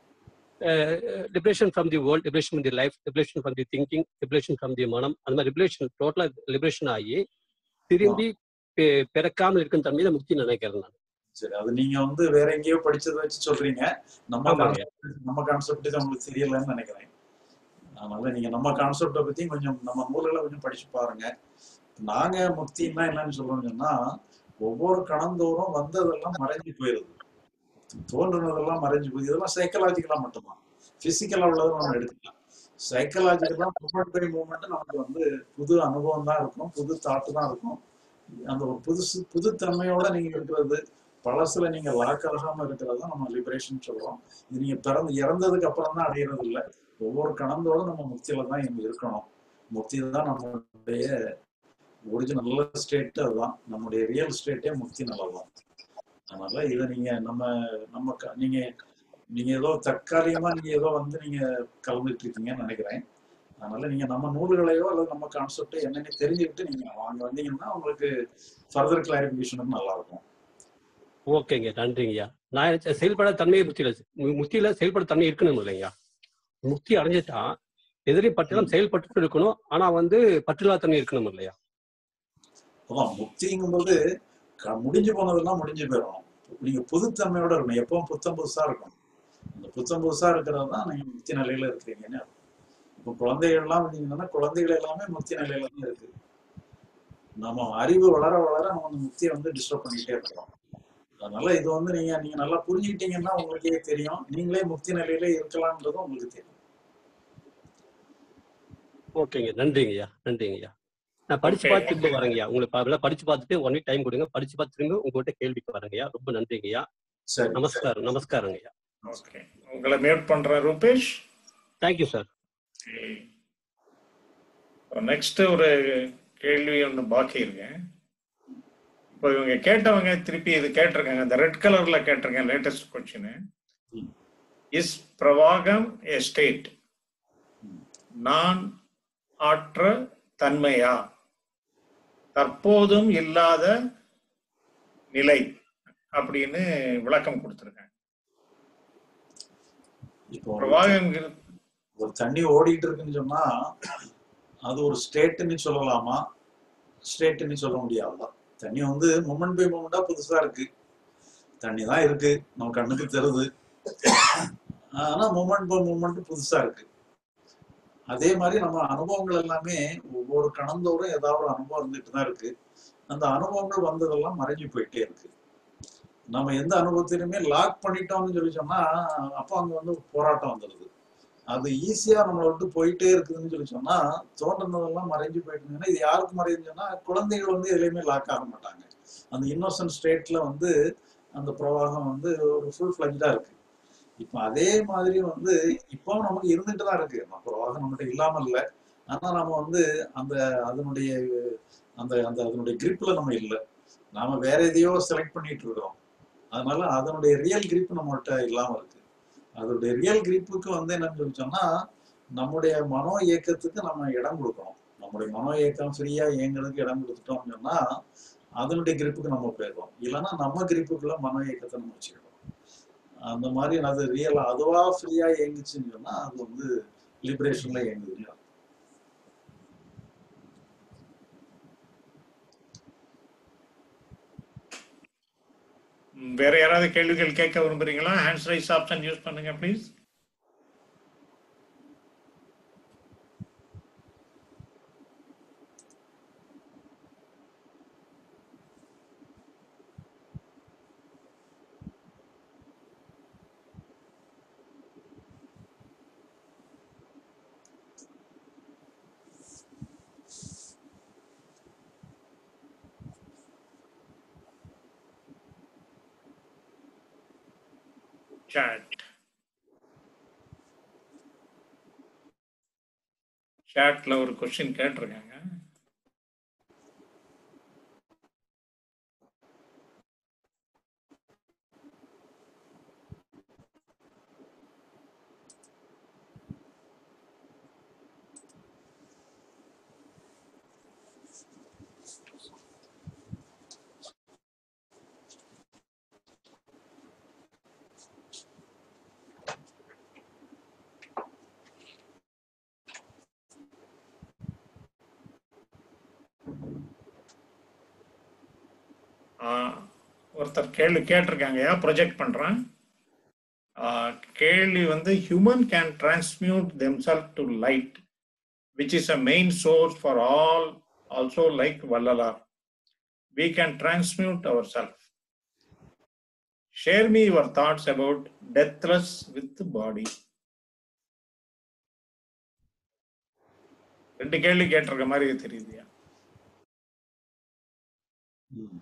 liberation from the world liberation from the life liberation from the thinking liberation from the மனம் அந்த மாதிரி லிபரேஷன் டோட்டலா லிபரேஷன் ஆகி திரும்பி பெ- பிறக்காமல் இருக்கும் தன்மை தான் முக்தி நினைக்கிறேன் நான் சரி அது நீங்க வந்து வேற எங்கேயோ படிச்சதை வச்சு சொல்றீங்க நம்ம ஆமாங்க. concept- நம்ம கான்செப்ட் உங்களுக்கு தெரியலன்னு நினைக்கிறேன் அதனால நீங்க நம்ம கான்செப்டை பத்தி கொஞ்சம் நம்ம நூல்களை கொஞ்சம் படிச்சு பாருங்க நாங்க முக்தின்னா என்னன்னு சொல்றோம்னு சொன்னா ஒவ்வொரு கணந்தோறும் வந்ததெல்லாம் மறைஞ்சு போயிருது தோன்றுனதெல்லாம் மறைஞ்சு போகுது இதெல்லாம் சைக்கலாஜிக்கலா மட்டும்தான் பிசிக்கலா உள்ளதை நம்ம எடுத்துக்கலாம் சைக்கலாஜிக்கலா மூமெண்ட் பை மூமெண்ட் நமக்கு வந்து புது அனுபவம் தான் இருக்கும் புது தாட்டு தான் இருக்கும் அந்த ஒரு புதுசு புதுத்தன்மையோட நீங்க இருக்கிறது பழசுல நீங்க லாக் ஆகாம இருக்கிறது தான் நம்ம லிபரேஷன் சொல்றோம் இது நீங்க பிறந்து இறந்ததுக்கு அப்புறம் தான் அடையிறது இல்லை ஒவ்வொரு கணந்தோட நம்ம முக்தியில தான் இங்க இருக்கணும் முக்தி தான் நம்மளுடைய ஒரிஜினல் ஸ்டேட் அதுதான் நம்முடைய ரியல் ஸ்டேட்டே முக்தி நல்லதான் அதனால இதை நீங்க நம்ம நம்ம க- நீங்க நீங்க ஏதோ தற்காலிகமா நீங்க ஏதோ வந்து நீங்க கலந்துட்டு இருக்கீங்கன்னு நினைக்கிறேன் அதனால நீங்க நம்ம நூல்களையோ அல்லது நம்ம கான்செப்டோ என்னன்னு தெரிஞ்சுக்கிட்டு நீங்க வாங்க வந்தீங்கன்னா உங்களுக்கு ஃபர்தர் கிளாரிபிகேஷனும் நல்லா இருக்கும் ஓகேங்க நன்றிங்கய்யா நான் செயல்பட தன்மை முக்தியில மு- முக்தியில செயல்பட தன்மை இருக்கணும் இல்லைங்கய்யா முக்தி அடைஞ்சிட்டா எதிரி பற்றலாம் செயல்பட்டு இருக்கணும் ஆனா வந்து பற்றில்லா தன்மை இருக்கணும் இல்லையா அதான் முக்திங்கும்போது க- முடிஞ்சு போனதெல்லாம் முடிஞ்சு போயிடும் நீங்க புதுத்தன்மையோட இருக்கணும் எப்பவும் புத்தம் புதுசா இருக்கணும் அந்த புத்தம் புதுசா இருக்கிறது தான் நீங்க முக்தி நிலையில இருக்கிறீங்கன்னு அர்த்தம். இப்போ குழந்தைகள் எல்லாம் வந்தீங்கன்னா குழந்தைகள் எல்லாமே முக்தி நிலையில தான் இருக்கு நம்ம அறிவு வளர வளர நம்ம அந்த முக்தியை வந்து டிஸ்டர்ப் பண்ணிட்டே இருக்கிறோம் அதனால இது வந்து நீங்க நீங்க நல்லா புரிஞ்சுக்கிட்டீங்கன்னா உங்களுக்கே தெரியும் நீங்களே முக்தி நிலையில இருக்கலாம்ன்றதும் உங்களுக்கு தெரியும் ஓகேங்க நன்றிங்கய்யா நன்றிங்கய்யா நான் படிச்சு Okay. பார்த்து திரும்ப வரேங்கய்யா உங்களுக்கு ப- படிச்சு பார்த்துட்டு ஒன் டைம் கொடுங்க படிச்சு பார்த்து திரும்ப உங்ககிட்ட கேள்விக்கு வரேங்கய்யா ரொம்ப நன்றிங்கய்யா சரி நமஸ்காரம் நமஸ்காரங்கய்யா ஓகே உங்களை மியூட் பண்றேன் ரூபேஷ் தேங்க்யூ சார் நெக்ஸ்ட் ஒரு கேள்வி ஒன்று பாக்கி இருக்கு இப்போ இவங்க கேட்டவங்க திருப்பி இது கேட்டிருக்காங்க இந்த ரெட் கலர்ல கேட்டிருக்கேன் லேட்டஸ்ட் கொஸ்டின் இஸ் பிரவாகம் எ ஸ்டேட் நான் ஆற்ற தன்மையா தற்போதும் இல்லாத நிலை அப்படின்னு விளக்கம் கொடுத்துருக்காங்க இப்போ பிரவாகம் ஒரு தண்ணி ஓடிட்டு இருக்குன்னு சொன்னா அது ஒரு ஸ்டேட்டுன்னு சொல்லலாமா ஸ்டேட்டுன்னு சொல்ல முடியாதுதான் தண்ணி வந்து மூமெண்ட் பை மூமெண்டா புதுசா இருக்கு தண்ணி தான் இருக்கு நம்ம கண்ணுக்கு தெரியுது ஆனா மூமெண்ட் பை மூமெண்ட் புதுசா இருக்கு அதே மாதிரி நம்ம அனுபவங்கள் எல்லாமே ஒவ்வொரு கணந்தோறும் ஏதாவது ஒரு அனுபவம் இருந்துட்டு தான் இருக்கு அந்த அனுபவங்கள் வந்ததெல்லாம் மறைஞ்சு போயிட்டே இருக்கு நம்ம எந்த அனுபவத்திலுமே லாக் பண்ணிட்டோம்னு சொல்லி சொன்னா அப்போ அங்க வந்து போராட்டம் வந்துடுது அது ஈஸியா நம்மளை விட்டு போயிட்டே இருக்குதுன்னு சொல்லி சொன்னா தோன்றுனதெல்லாம் மறைஞ்சு போயிட்டுங்கன்னா இது யாருக்கு மறையுதுன்னு சொன்னா குழந்தைகள் வந்து எதுலையுமே லாக் ஆக மாட்டாங்க அந்த இன்னோசன்ட் ஸ்டேட்ல வந்து அந்த பிரவாகம் வந்து ஒரு ஃபுல் ஃபிளஜ்டா இருக்கு இப்போ அதே மாதிரி வந்து இப்போ நமக்கு இருந்துட்டு தான் இருக்கு நம்ம பிரவாகம் நம்மகிட்ட இல்லாம இல்லை ஆனா நம்ம வந்து அந்த அதனுடைய அந்த அந்த அதனுடைய கிரிப்ல நம்ம இல்லை நாம வேற எதையோ செலக்ட் பண்ணிட்டு இருக்கிறோம் அதனால அதனுடைய ரியல் கிரிப் நம்மகிட்ட இல்லாம இருக்கு அதோடைய ரியல் கிரிப்புக்கு வந்து என்னன்னு சொல்லி சொன்னா நம்முடைய மனோ இயக்கத்துக்கு நம்ம இடம் கொடுக்கணும் நம்முடைய மனோ இயக்கம் ஃப்ரீயா இயங்குறதுக்கு இடம் கொடுத்துட்டோம்னு சொன்னா அதனுடைய கிரிப்புக்கு நம்ம போயிடுறோம் இல்லைன்னா நம்ம கிரிப்புக்குள்ள மனோ இயக்கத்தை நம்ம வச்சுக்கிடுறோம் அந்த மாதிரி அது ரியலா அதுவா ஃப்ரீயா இயங்குச்சுன்னு சொன்னா அது வந்து லிபரேஷன்ல இயங்குது ம், வேற யாராவது கேள்விகள் கேட்க விரும்புறீங்களா ஹேண்ட்ஸ் ரைஸ் ஆப்ஷன் யூஸ் பண்ணுங்க ப்ளீஸ் chat chatல ஒரு கொஸ்டின் கேட்டிருக்காங்க ஆஹ், ஒருத்தர் கேள்வி கேட்டிருக்காங்கயா ப்ரொஜெக்ட் பண்றேன் ஆஹ், கேள்வி வந்து human can transmute themselves to light which is a main source for all also like Vallalar. We can transmute ourselves. Share me your thoughts about deathless with the body. ரெண்டு கேள்வி கேட்டிருக்க மாதிரி தெரியுதுயா ம்.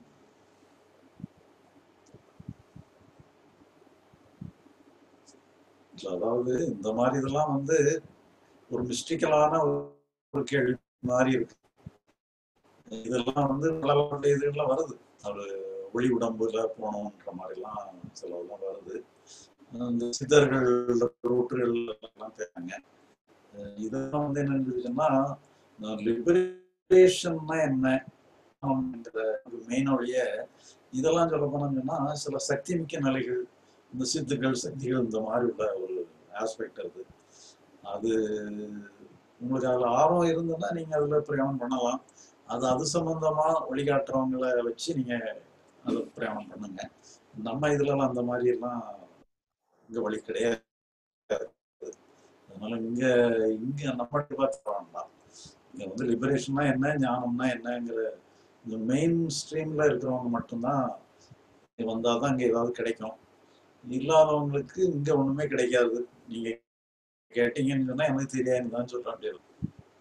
இல்ல, அதாவது இந்த மாதிரி இதெல்லாம் வந்து ஒரு மிஸ்டிக்கலான ஒரு கேள்வி மாதிரி இருக்கு இதெல்லாம் வந்து பல பல இதுகள்லாம் வருது அது ஒளி உடம்புல போனோன்ற மாதிரிலாம் சிலதெல்லாம் வருது இந்த சித்தர்கள் ரூட்டுகள் எல்லாம் பேசுறாங்க அஹ் இதெல்லாம் வந்து என்னன்னு சொன்னா லிபரேஷன்னா என்ன மெயின் ஒழிய இதெல்லாம் சொல்ல போனோம்னா சில சக்தி மிக்க நிலைகள் இந்த சித்துக்கள் சக்திகள் இந்த மாதிரி உள்ள ஒரு ஆஸ்பெக்ட் அது அது உங்களுக்கு அதுல ஆர்வம் இருந்ததுன்னா நீங்க அதுல பிரயாணம் பண்ணலாம் அது அது சம்பந்தமா வழிகாட்டுறவங்கள வச்சு நீங்க அதை பிரயாணம் பண்ணுங்க நம்ம இதுலலாம் அந்த மாதிரி எல்லாம் இங்க வழி கிடையாது அதனால இங்க இங்க நம்ம பார்த்து வேண்டாம் இங்க வந்து லிபரேஷன்னா என்ன ஞானம்னா என்னங்கிற இந்த மெயின் ஸ்ட்ரீம்ல இருக்கிறவங்க மட்டும்தான் இங்க வந்தாதான் இங்க ஏதாவது கிடைக்கும் இல்லாதவங்களுக்கு இங்க ஒண்ணுமே கிடைக்காது நீங்க கேட்டீங்கன்னு சொன்னா எனக்கு தெரியாதுன்னு தான் சொல்றேன் அப்படி இருக்கு.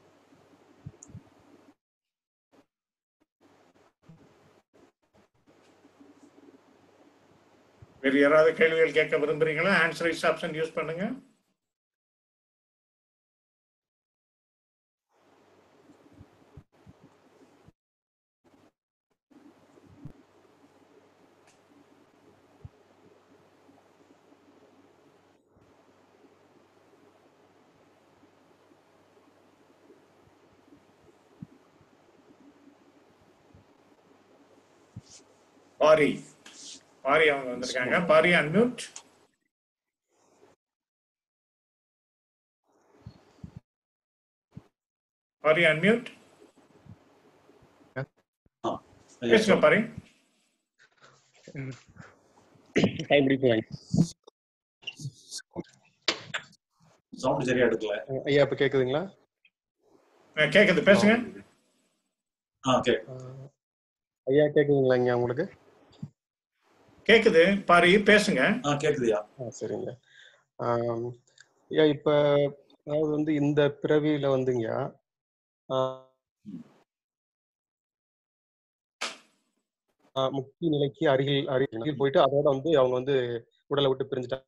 வேறு யாராவது கேள்விகள் கேட்க விரும்புறீங்களா ஆன்சர் இஸ் ஆப்ஷன் யூஸ் பண்ணுங்க பாரி பாரி அவங்க வந்திருக்காங்க பாரி அன்மியூட் பாரி அன்மியூட் ஐயா பேசுங்க சொல்லுங்க பாரி டைம் பிடிக்கும் சவுண்ட் சரியா எடுக்கல ஐயா இப்ப கேக்குதுங்களா அஹ் கேக்குது பேசுங்க ஆ ஓகே அஹ் ஐயா கேக்குதுங்களா இங்க உங்களுக்கு கேக்குது பாரி பேசுங்க ஆ கேக்குதுயா ஆ சரிங்க ஆம், ஐயா இப்ப அதாவது வந்து இந்த பிறவியில வந்துங்க ஆஹ், ஆஹ், முக்தி நிலைக்கு அருகில் அருகில் போயிட்டு அதோட வந்து அவங்க வந்து உடலை விட்டு பிரிஞ்சுட்டாங்க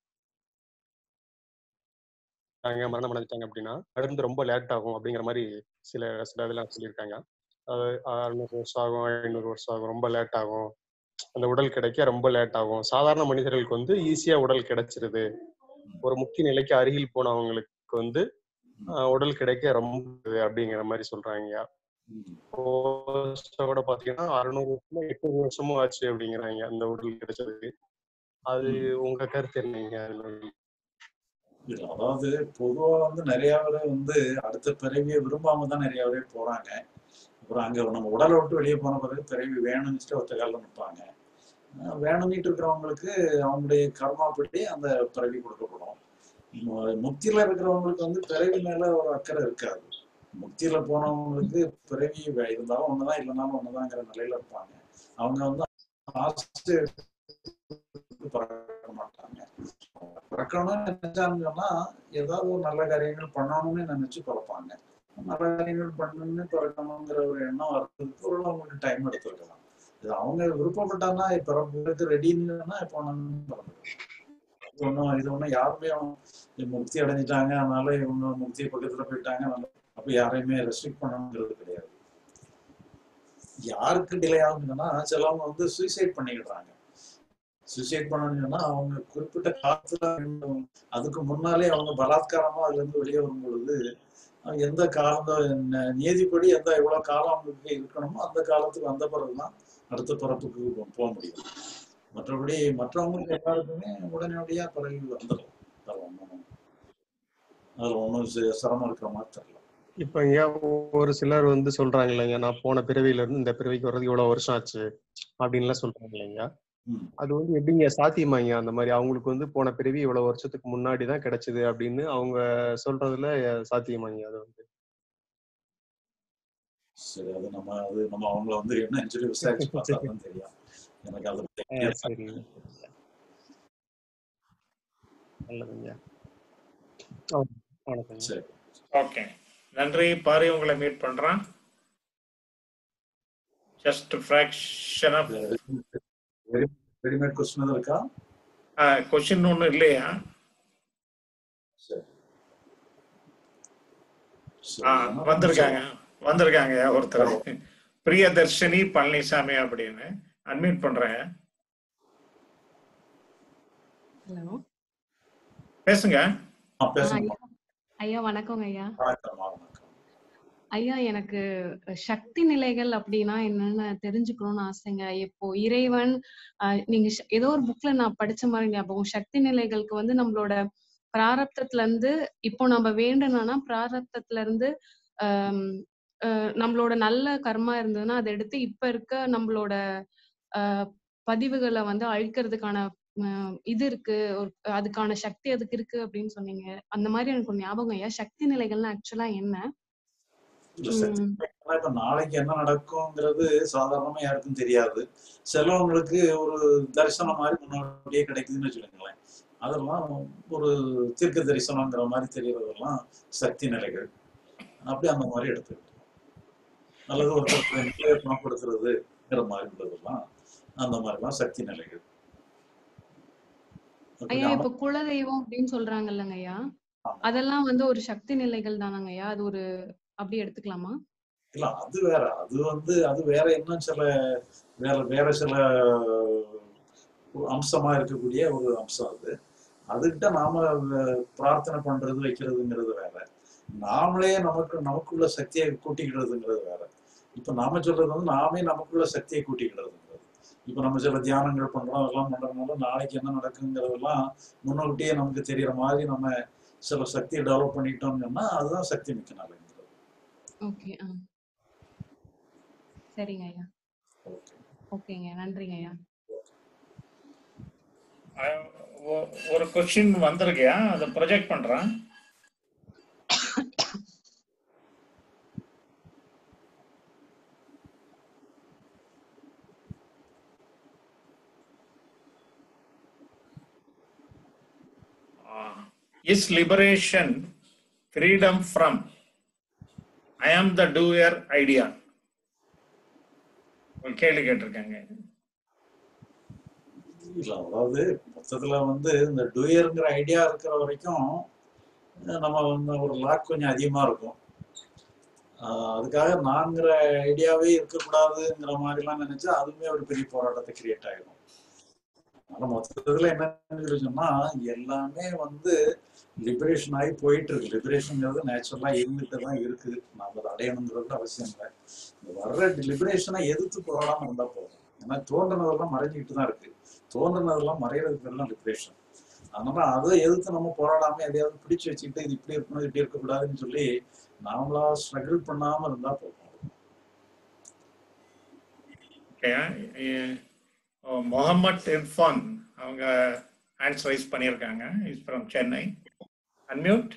மரணம் அடைஞ்சிட்டாங்க அப்படின்னா அடுத்து ரொம்ப லேட் ஆகும் அப்படிங்கிற மாதிரி சில சில இதெல்லாம் சொல்லியிருக்காங்க அது அறுநூறு வருஷம் ஆகும் ஐநூறு வருஷம் ஆகும் ரொம்ப லேட் ஆகும் அந்த உடல் கிடைக்க ரொம்ப லேட் ஆகும் சாதாரண மனிதர்களுக்கு வந்து ஈஸியா உடல் கிடைச்சிருது ஒரு முக்கிய நிலைக்கு அருகில் போனவங்களுக்கு வந்து ஆஹ், உடல் கிடைக்க ரொம்ப இது அப்படிங்கிற மாதிரி சொல்றாங்க கூட பாத்தீங்கன்னா அறுநூறு வருஷமோ எட்நூறு வருஷமும் ஆச்சு அப்படிங்கிறாங்க அந்த உடல் கிடைச்சதுக்கு அது ம். உங்க கருத்து என்னங்க அது மாதிரி? இல்ல அதாவது பொதுவா வந்து நிறைய பேர் வந்து அடுத்த பிறவியை விரும்பாம தான் நிறைய பேர் போறாங்க அப்புறம் அங்க நம்ம உடலை விட்டு வெளியே போன பிறகு பிறவி வேணும்னுட்டு ஒத்த காலில் நிற்பாங்க அஹ் வேணும்னிட்டு இருக்கிறவங்களுக்கு அவங்களுடைய கர்மாப்படி அந்த பிறவி கொடுக்கப்படும் மு- முக்தியில இருக்கிறவங்களுக்கு வந்து பிறவி மேல ஒரு அக்கறை இருக்காது முக்தியில போனவங்களுக்கு பிறவி வே- இருந்தாலும் ஒண்ணுதான் இல்லைனாலும் ஒண்ணுதாங்கிற நிலையில இருப்பாங்க அவங்க வந்து ஆசை பறக்க மாட்டாங்க பிறக்கணும்னு நினைச்சாங்கன்னு சொன்னா ஏதாவது ஒரு நல்ல காரியங்கள் பண்ணணும்னு நினைச்சு பிறப்பாங்க நல்ல காரியங்கள் பண்ணணும்னு பிறக்கணுங்கிற ஒரு எண்ணம் வர்றதுக்கு ஒரு அவங்களுக்கு டைம் எடுத்துருக்கலாம் இது அவங்க விருப்பப்பட்டாங்கன்னா பிறப்புக்கு ரெடின்னா இப்போ இது ஒன்றும் இது ஒன்றும் யாருமே இது முக்தி அடைஞ்சிட்டாங்க அதனால இவங்க முக்தி பக்கத்துல போயிட்டாங்க அதனால அப்ப யாரையுமே ரெஸ்ட்ரிக்ட் பண்ணணுங்கிறது கிடையாது யாருக்கு டிலே ஆகுதுன்னா சிலவங்க வந்து சூசைட் பண்ணிக்கிடுறாங்க சூசைட் பண்ணணும்னா அவங்க குறிப்பிட்ட காலத்துல அதுக்கு முன்னாலே அவங்க பலாத்காரமா அதுல இருந்து வெளியே வரும் பொழுது அவங்க எந்த காலம் ந- நீதிப்படி எந்த எவ்வளவு காலம் அவங்களுக்கு இருக்கணுமோ அந்த காலத்துக்கு வந்த பிறகுதான் அடுத்த பிறப்புக்கு போக முடியும் மற்றபடி மற்றவங்களுக்கு எல்லாருக்குமே உடனடியா பிறகு வந்துடும் அதில் ஒன்றும் அதில் ஒன்றும் சிரமம் இருக்கிற மாதிரி தெரியல இப்ப இங்க ஒரு சிலர் வந்து சொல்றாங்க இல்லைங்க நான் போன பிறவியில இருந்து இந்த பிறவிக்கு வர்றது இவ்வளவு வருஷம் ஆச்சு அப்படின்லாம் சொல்றாங்க இல்லைங்க ம். அது வந்து எப்படிங்க சாத்தியமாங்க அந்த மாதிரி அவங்களுக்கு வந்து போன பிறவி இவ்வளவு வருஷத்துக்கு முன்னாடி தான் கிடைச்சது அப்படின்னு அவங்க சொல்றதுல சாத்தியமாங்க அது வந்து சரி அது நம்ம அது நம்ம அவங்கள வந்து என்ன சொல்லி விசாரிச்சு பார்த்தா தான் தெரியும் எனக்கு அதை பத்தி ஆ, idea சரிங்க நல்லதுங்க ஆ, வணக்கங்க சரி ஓகே நன்றி பாரி உங்களை மீட் பண்றேன் just fraction of readymade question எதுவும் இருக்கா கொஸ்டின் ஒன்றும் இல்லையா சரி ஆ, சரி வந்திருக்காங்க வந்திருக்காங்க ஒருத்தர் பிரியதர்ஷினி பழனிசாமி அப்படின்னு அட்மிட் பண்றேன் ஹலோ ஆ பேசுங்க ஆ, பேசுங்க ஐயா ஐயா வணக்கங்க ஐயா வணக்கம் வணக்கம் ஐயா எனக்கு சக்தி நிலைகள் அப்படின்னா என்னன்னு தெரிஞ்சுக்கணும்னு ஆசைங்க இப்போ இறைவன் ஆஹ் நீங்க ஷ- ஏதோ ஒரு புக்ல நான் படிச்ச மாதிரி ஞாபகம் சக்தி நிலைகளுக்கு வந்து நம்மளோட பிராரப்தத்துல இருந்து இப்போ நம்ம வேண்டணும்னா பிராரப்தத்துல இருந்து ஆம், ஆஹ் நம்மளோட நல்ல கர்மா இருந்ததுன்னா அதை எடுத்து இப்ப இருக்க நம்மளோட ஆஹ் பதிவுகளை வந்து அழிக்கிறதுக்கான ஆஹ் இது இருக்கு ஒரு அதுக்கான சக்தி அதுக்கு இருக்கு அப்படின்னு சொன்னீங்க அந்த மாதிரி எனக்கு ஒரு ஞாபகம் ஐயா சக்தி நிலைகள்னா ஆக்சுவலா என்ன இல்ல சக்தி உம் ஆனா இப்ப நாளைக்கு என்ன நடக்குங்கிறது சாதாரணமா யாருக்கும் தெரியாது சிலவங்களுக்கு ஒரு தரிசனம் மாதிரி முன்னாடியே கிடைக்குதுன்னு வச்சுக்கோங்களேன் அதெல்லாம் ஒரு தீர்க்க தரிசனங்கிற மாதிரி தெரியறதெல்லாம் சக்தி நிலைகள் அப்படி அந்த மாதிரி எடுத்துக்கிட்டோம் அல்லது ஒருத்தருக்கு நிலையை குணப்படுத்துறதுங்கிற மாதிரி உள்ளதெல்லாம் அந்த மாதிரிலாம் சக்தி நிலைகள் ஐயா கொஞ்சம் இப்ப குலதெய்வம் அப்படின்னு சொல்றாங்க இல்லைங்க ஐயா அதெல்லாம் வந்து ஒரு சக்தி நிலைகள் தானாங்க ஐயா அது ஒரு அப்படி எடுத்துக்கலாமா இல்ல அது வேற அது வந்து அது வேற இன்னும் சில வேற வேற சில அம்சமா இருக்கக்கூடிய ஒரு அம்சம் அது அதுகிட்ட நாம வ- பிரார்த்தனை பண்றது வைக்கிறதுங்கிறது வேற நாமளே நமக்கு நமக்குள்ள சக்தியை கூட்டிக்கிறதுங்கிறது வேற இப்ப நாம சொல்றது வந்து நாமே நமக்குள்ள சக்தியை கூட்டிக்கிறதுங்கிறது இப்ப நம்ம சில தியானங்கள் பண்றோம் அதெல்லாம் பண்றதுனால நாளைக்கு என்ன நடக்குங்கிறதெல்லாம் முன்னோட்டியே நமக்கு தெரியற மாதிரி நம்ம சில சக்தியை டெவலப் பண்ணிக்கிட்டோம்னு சொன்னா அதுதான் சக்தி மிக்க நிலைங்கிறது ஓகே ஆ சரிங்க ஐயா ஓகே ஓகேங்க நன்றிங்க ஐயா அஹ் ஒ- ஒரு கொஸ்டின் வந்திருக்கியா அதை ப்ரொஜெக்ட் பண்றேன் is liberation freedom from I am the doer idea ஒரு கேள்வி கேட்டிருக்காங்க இல்ல அதாவது மொத்தத்துல வந்து இந்த டூயருங்கிற ஐடியா இருக்கிற வரைக்கும் அஹ் நம்ம வந்து ஒரு லாக் கொஞ்சம் அதிகமா இருக்கும் ஆஹ் அதுக்காக நான்கிற ஐடியாவே இருக்கக்கூடாதுங்கிற மாதிரிலாம் நினைச்சா அதுவுமே ஒரு பெரிய போராட்டத்தை கிரியேட் ஆயிடும் அதனால மொத்தத்துல என்ன சொன்னா எல்லாமே வந்து லிபரேஷன் ஆகி போயிட்டு இருக்கு லிபரேஷன்ங்கிறது நேச்சுரலா இருந்துட்டு தான் இருக்குது நாம அதை அடையணுங்கிறது அவசியம் இல்லை இந்த வர்ற லிபரேஷனை எதிர்த்து போராடாம இருந்தா போதும் ஏன்னா தோன்றினதெல்லாம் மறைஞ்சிக்கிட்டு தான் இருக்கு தோன்றினதெல்லாம் மறைகிறதுக்கு எல்லாம் லிபரேஷன் அதனால அதை எதிர்த்து நம்ம போராடாம எதையாவது பிடிச்சு வச்சுக்கிட்டு இது இப்படி இருக்கணும் இப்படி இருக்கக்கூடாதுன்னு சொல்லி நாமளா ஸ்ட்ரகிள் பண்ணாம இருந்தா போதும் ஓகே முகமது இர்ஃபான் அவங்க ஹேண்ட்ஸ் ரைஸ் பண்ணியிருக்காங்க இஸ் ஃப்ரம் சென்னை அன்மியூட்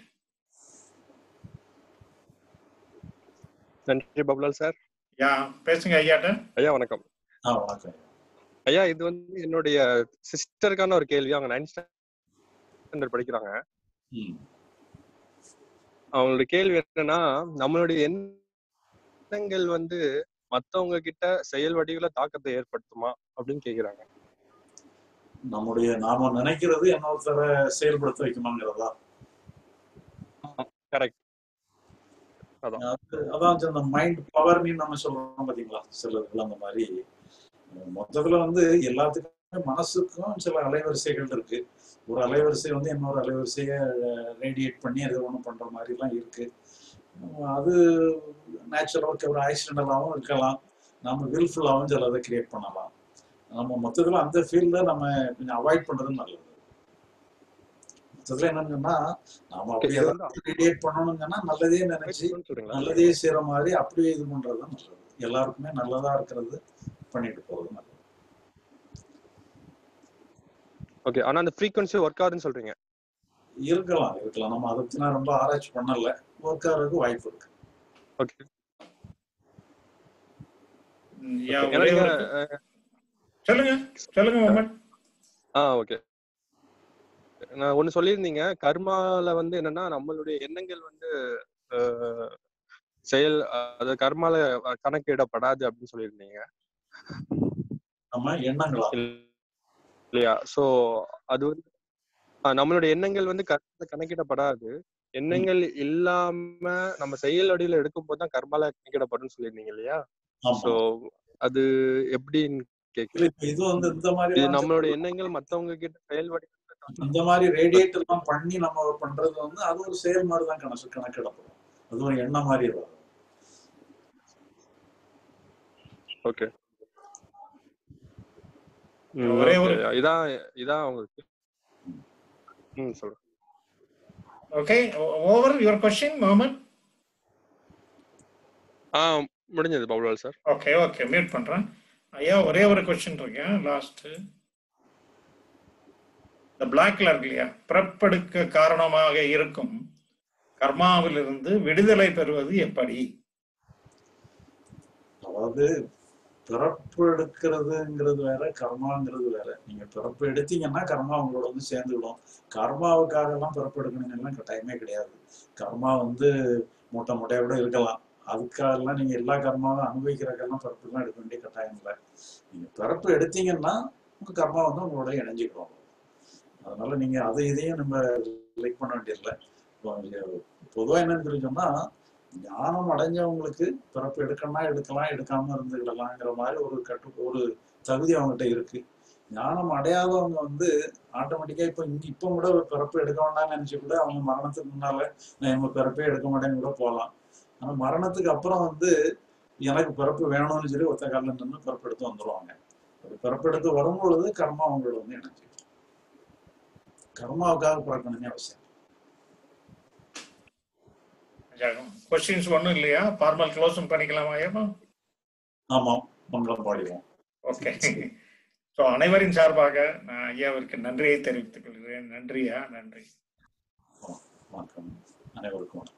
நன்றி பப்லால் சார் யா பேசுங்க ஐயாட்ட ஐயா வணக்கம் ஆ வணக்கம் ஐயா இது வந்து என்னுடைய சிஸ்டருக்கான ஒரு கேள்வி அவங்க நைன்த் ஸ்டாண்டர்ட் படிக்கிறாங்க ம் அவங்களோட கேள்வி என்னன்னா நம்மளுடைய எண்ணங்கள் வந்து மத்தவங்க கிட்ட செயல் வடிவில தாக்கத்தை ஏற்படுத்துமா அப்படின்னு கேக்குறாங்க நம்முடைய நாம நினைக்கிறது இன்னொருத்தரை செயல்படுத்த வைக்கணுங்கிறதா கரெக்ட் அதான் அது- அதான் அந்த மைண்ட் பவர்னு நம்ம சொல்றோம் பாத்தீங்களா சிலதுக்குள்ள அந்த மாதிரி அஹ் மொத்தத்துல வந்து எல்லாத்துக்குமே மனசுக்கும் சில அலைவரிசைகள் இருக்கு ஒரு அலைவரிசை வந்து இன்னொரு அலைவரிசையை ரேடியேட் பண்ணி அது ஒண்ணும் பண்ற மாதிரி எல்லாம் இருக்கு அஹ் அது நேச்சுரலாக ஒரு ஆக்சிடென்டலாகவும் இருக்கலாம் நம்ம வில்ஃபுல்லாகவும் சில அதை கிரியேட் பண்ணலாம் நம்ம மொத்தத்துல அந்த ஃபீல்ட நம்ம கொஞ்சம் அவாய்ட் பண்றது நல்லது மொத்தத்துல என்னன்னு சொன்னா நாம அப்படி இது வந்து ஏதாவது ரேடியேட் பண்ணணும்னு சொன்னா நல்லதே நினைச்சு சொல்றீங்களா நல்லதே செய்யற மாதிரி அப்படியே இது பண்றது தான் நல்லது எல்லாருக்குமே நல்லதா இருக்கிறது பண்ணிட்டு போறது நல்லது ஓகே ஆனா அந்த ஃப்ரீக்வன்சி ஒர்க் ஆகுதுன்னு சொல்றீங்க இருக்கலாம் இருக்கலாம் நம்ம அதை பத்தி நான் ரொம்ப ஆராய்ச்சி பண்ணல ஒர்க் ஆகிறதுக்கு வாய்ப்பு இருக்கு ஓகே யா ஏன்னா ஒரே நீங்க ஒரு அஹ், சொல்லுங்க சொல்லுங்க முகமது ஆ ஓகே நான் ஒண்ணு சொல்லியிருந்தீங்க கர்மால வந்து என்னன்னா நம்மளுடைய எண்ணங்கள் வந்து அஹ், செயல் அது கர்மால கணக்கிடப்படாது அப்படின்னு சொல்லியிருந்தீங்க நம்ம எண்ணங்களா இல்லையா சோ அது வந்து ஆ, நம்மளுடைய எண்ணங்கள் வந்து கர்மால கணக்கிடப்படாது எண்ணங்கள் இல்லாம நம்ம செயல் வடிவில எடுக்கும் போது தான் கர்மால கணக்கிடப்படும் சொல்லியிருந்தீங்க இல்லையா ஆமா சோ அது எப்படின்னு இல்ல கேக்குறேன் இப்ப இது வந்து இந்த மாதிரி இது எல்லாம் நம்மளுடைய எண்ணங்கள் மத்தவங்க கிட்ட செயல் வடிவில இந்த மாதிரி ரேடியேட் எல்லாம் பண்ணி நம்ம பண்றது வந்து அது ஒரு செயல் மாதிரி தான் கணக்கு கணக்கிடப்படும் அது ஒரு எண்ணம் மாதிரி வரும் ஓகே ஒரே ஓகே ஒரு இதான் இதான் உங்களுக்கு ம் சொல்றேன் okay over your question Mohammed ஆ முடிஞ்சது Babulal sir okay okay mute பண்றேன் ஐயா ஒரே ஒரு கொஸ்டின் இருக்கேன் லாஸ்ட் இந்த பிளாக்ல இருக்கு இல்லையா பிறப்பெடுக்க காரணமாக இருக்கும் கர்மாவிலிருந்து விடுதலை பெறுவது எப்படி அதாவது பிறப்பு எடுக்கிறதுங்கிறது வேற கர்மாங்கிறது வேற நீங்க பிறப்பு எடுத்தீங்கன்னா கர்மா உங்களோட வந்து சேர்ந்துவிடும் கர்மாவுக்காக எல்லாம் பிறப்பு எடுக்கணுங்கலாம் கட்டாயமே கிடையாது கர்மா வந்து மூட்டை மூட்டையா கூட இருக்கலாம் அதுக்காகலாம் நீங்க எல்லா கர்மாவும் அனுபவிக்கிறக்கெல்லாம் பிறப்புலாம் எடுக்க வேண்டிய கட்டாயம் இல்லை நீங்க பிறப்பு எடுத்தீங்கன்னா உங்க கர்மா வந்து உங்களோட இணைஞ்சிக்கிறோம் அதனால நீங்க அதை இதையும் நம்ம லைக் பண்ண வேண்டியதில்லை பொதுவாக என்னன்னு சொல்லி சொன்னா ஞானம் அடைஞ்சவங்களுக்கு பிறப்பு எடுக்கணும்னா எடுக்கலாம் எடுக்காம இருந்துக்கிடலாங்கிற மாதிரி ஒரு கட்டு ஒரு தகுதி அவங்ககிட்ட இருக்கு ஞானம் அடையாதவங்க வந்து ஆட்டோமேட்டிக்கா இப்ப இங்க இப்ப கூட பிறப்பு எடுக்க வேண்டாம்னு நினைச்சு கூட அவங்க மரணத்துக்கு முன்னால நான் இவங்க பிறப்பே எடுக்க மாட்டேன்னு கூட போகலாம் ஆனா மரணத்துக்கு அப்புறம் வந்து எனக்கு பிறப்பு வேணும்னு சொல்லி ஒத்த காலில் நின்று பிறப்பு எடுத்து வந்துருவாங்க அப்படி பிறப்பு எடுத்து வரும்பொழுது கர்மா அவங்களோட வந்து இணைஞ்சு கர்மாவுக்காக பிறக்கணும்னு அவசியம் கொஸ்டின்ஸ் ஒன்றும் இல்லையா ஃபார்மல் க்ளோஸும் பண்ணிக்கலாமா ஐயா ஆமாம் மங்களம் பாடிவோம் ஓகே ஸோ அனைவரின் சார்பாக நான் ஐயாவிற்கு நன்றியை தெரிவித்துக் கொள்கிறேன் நன்றியா நன்றி வணக்கம் அனைவருக்கும் வணக்கம்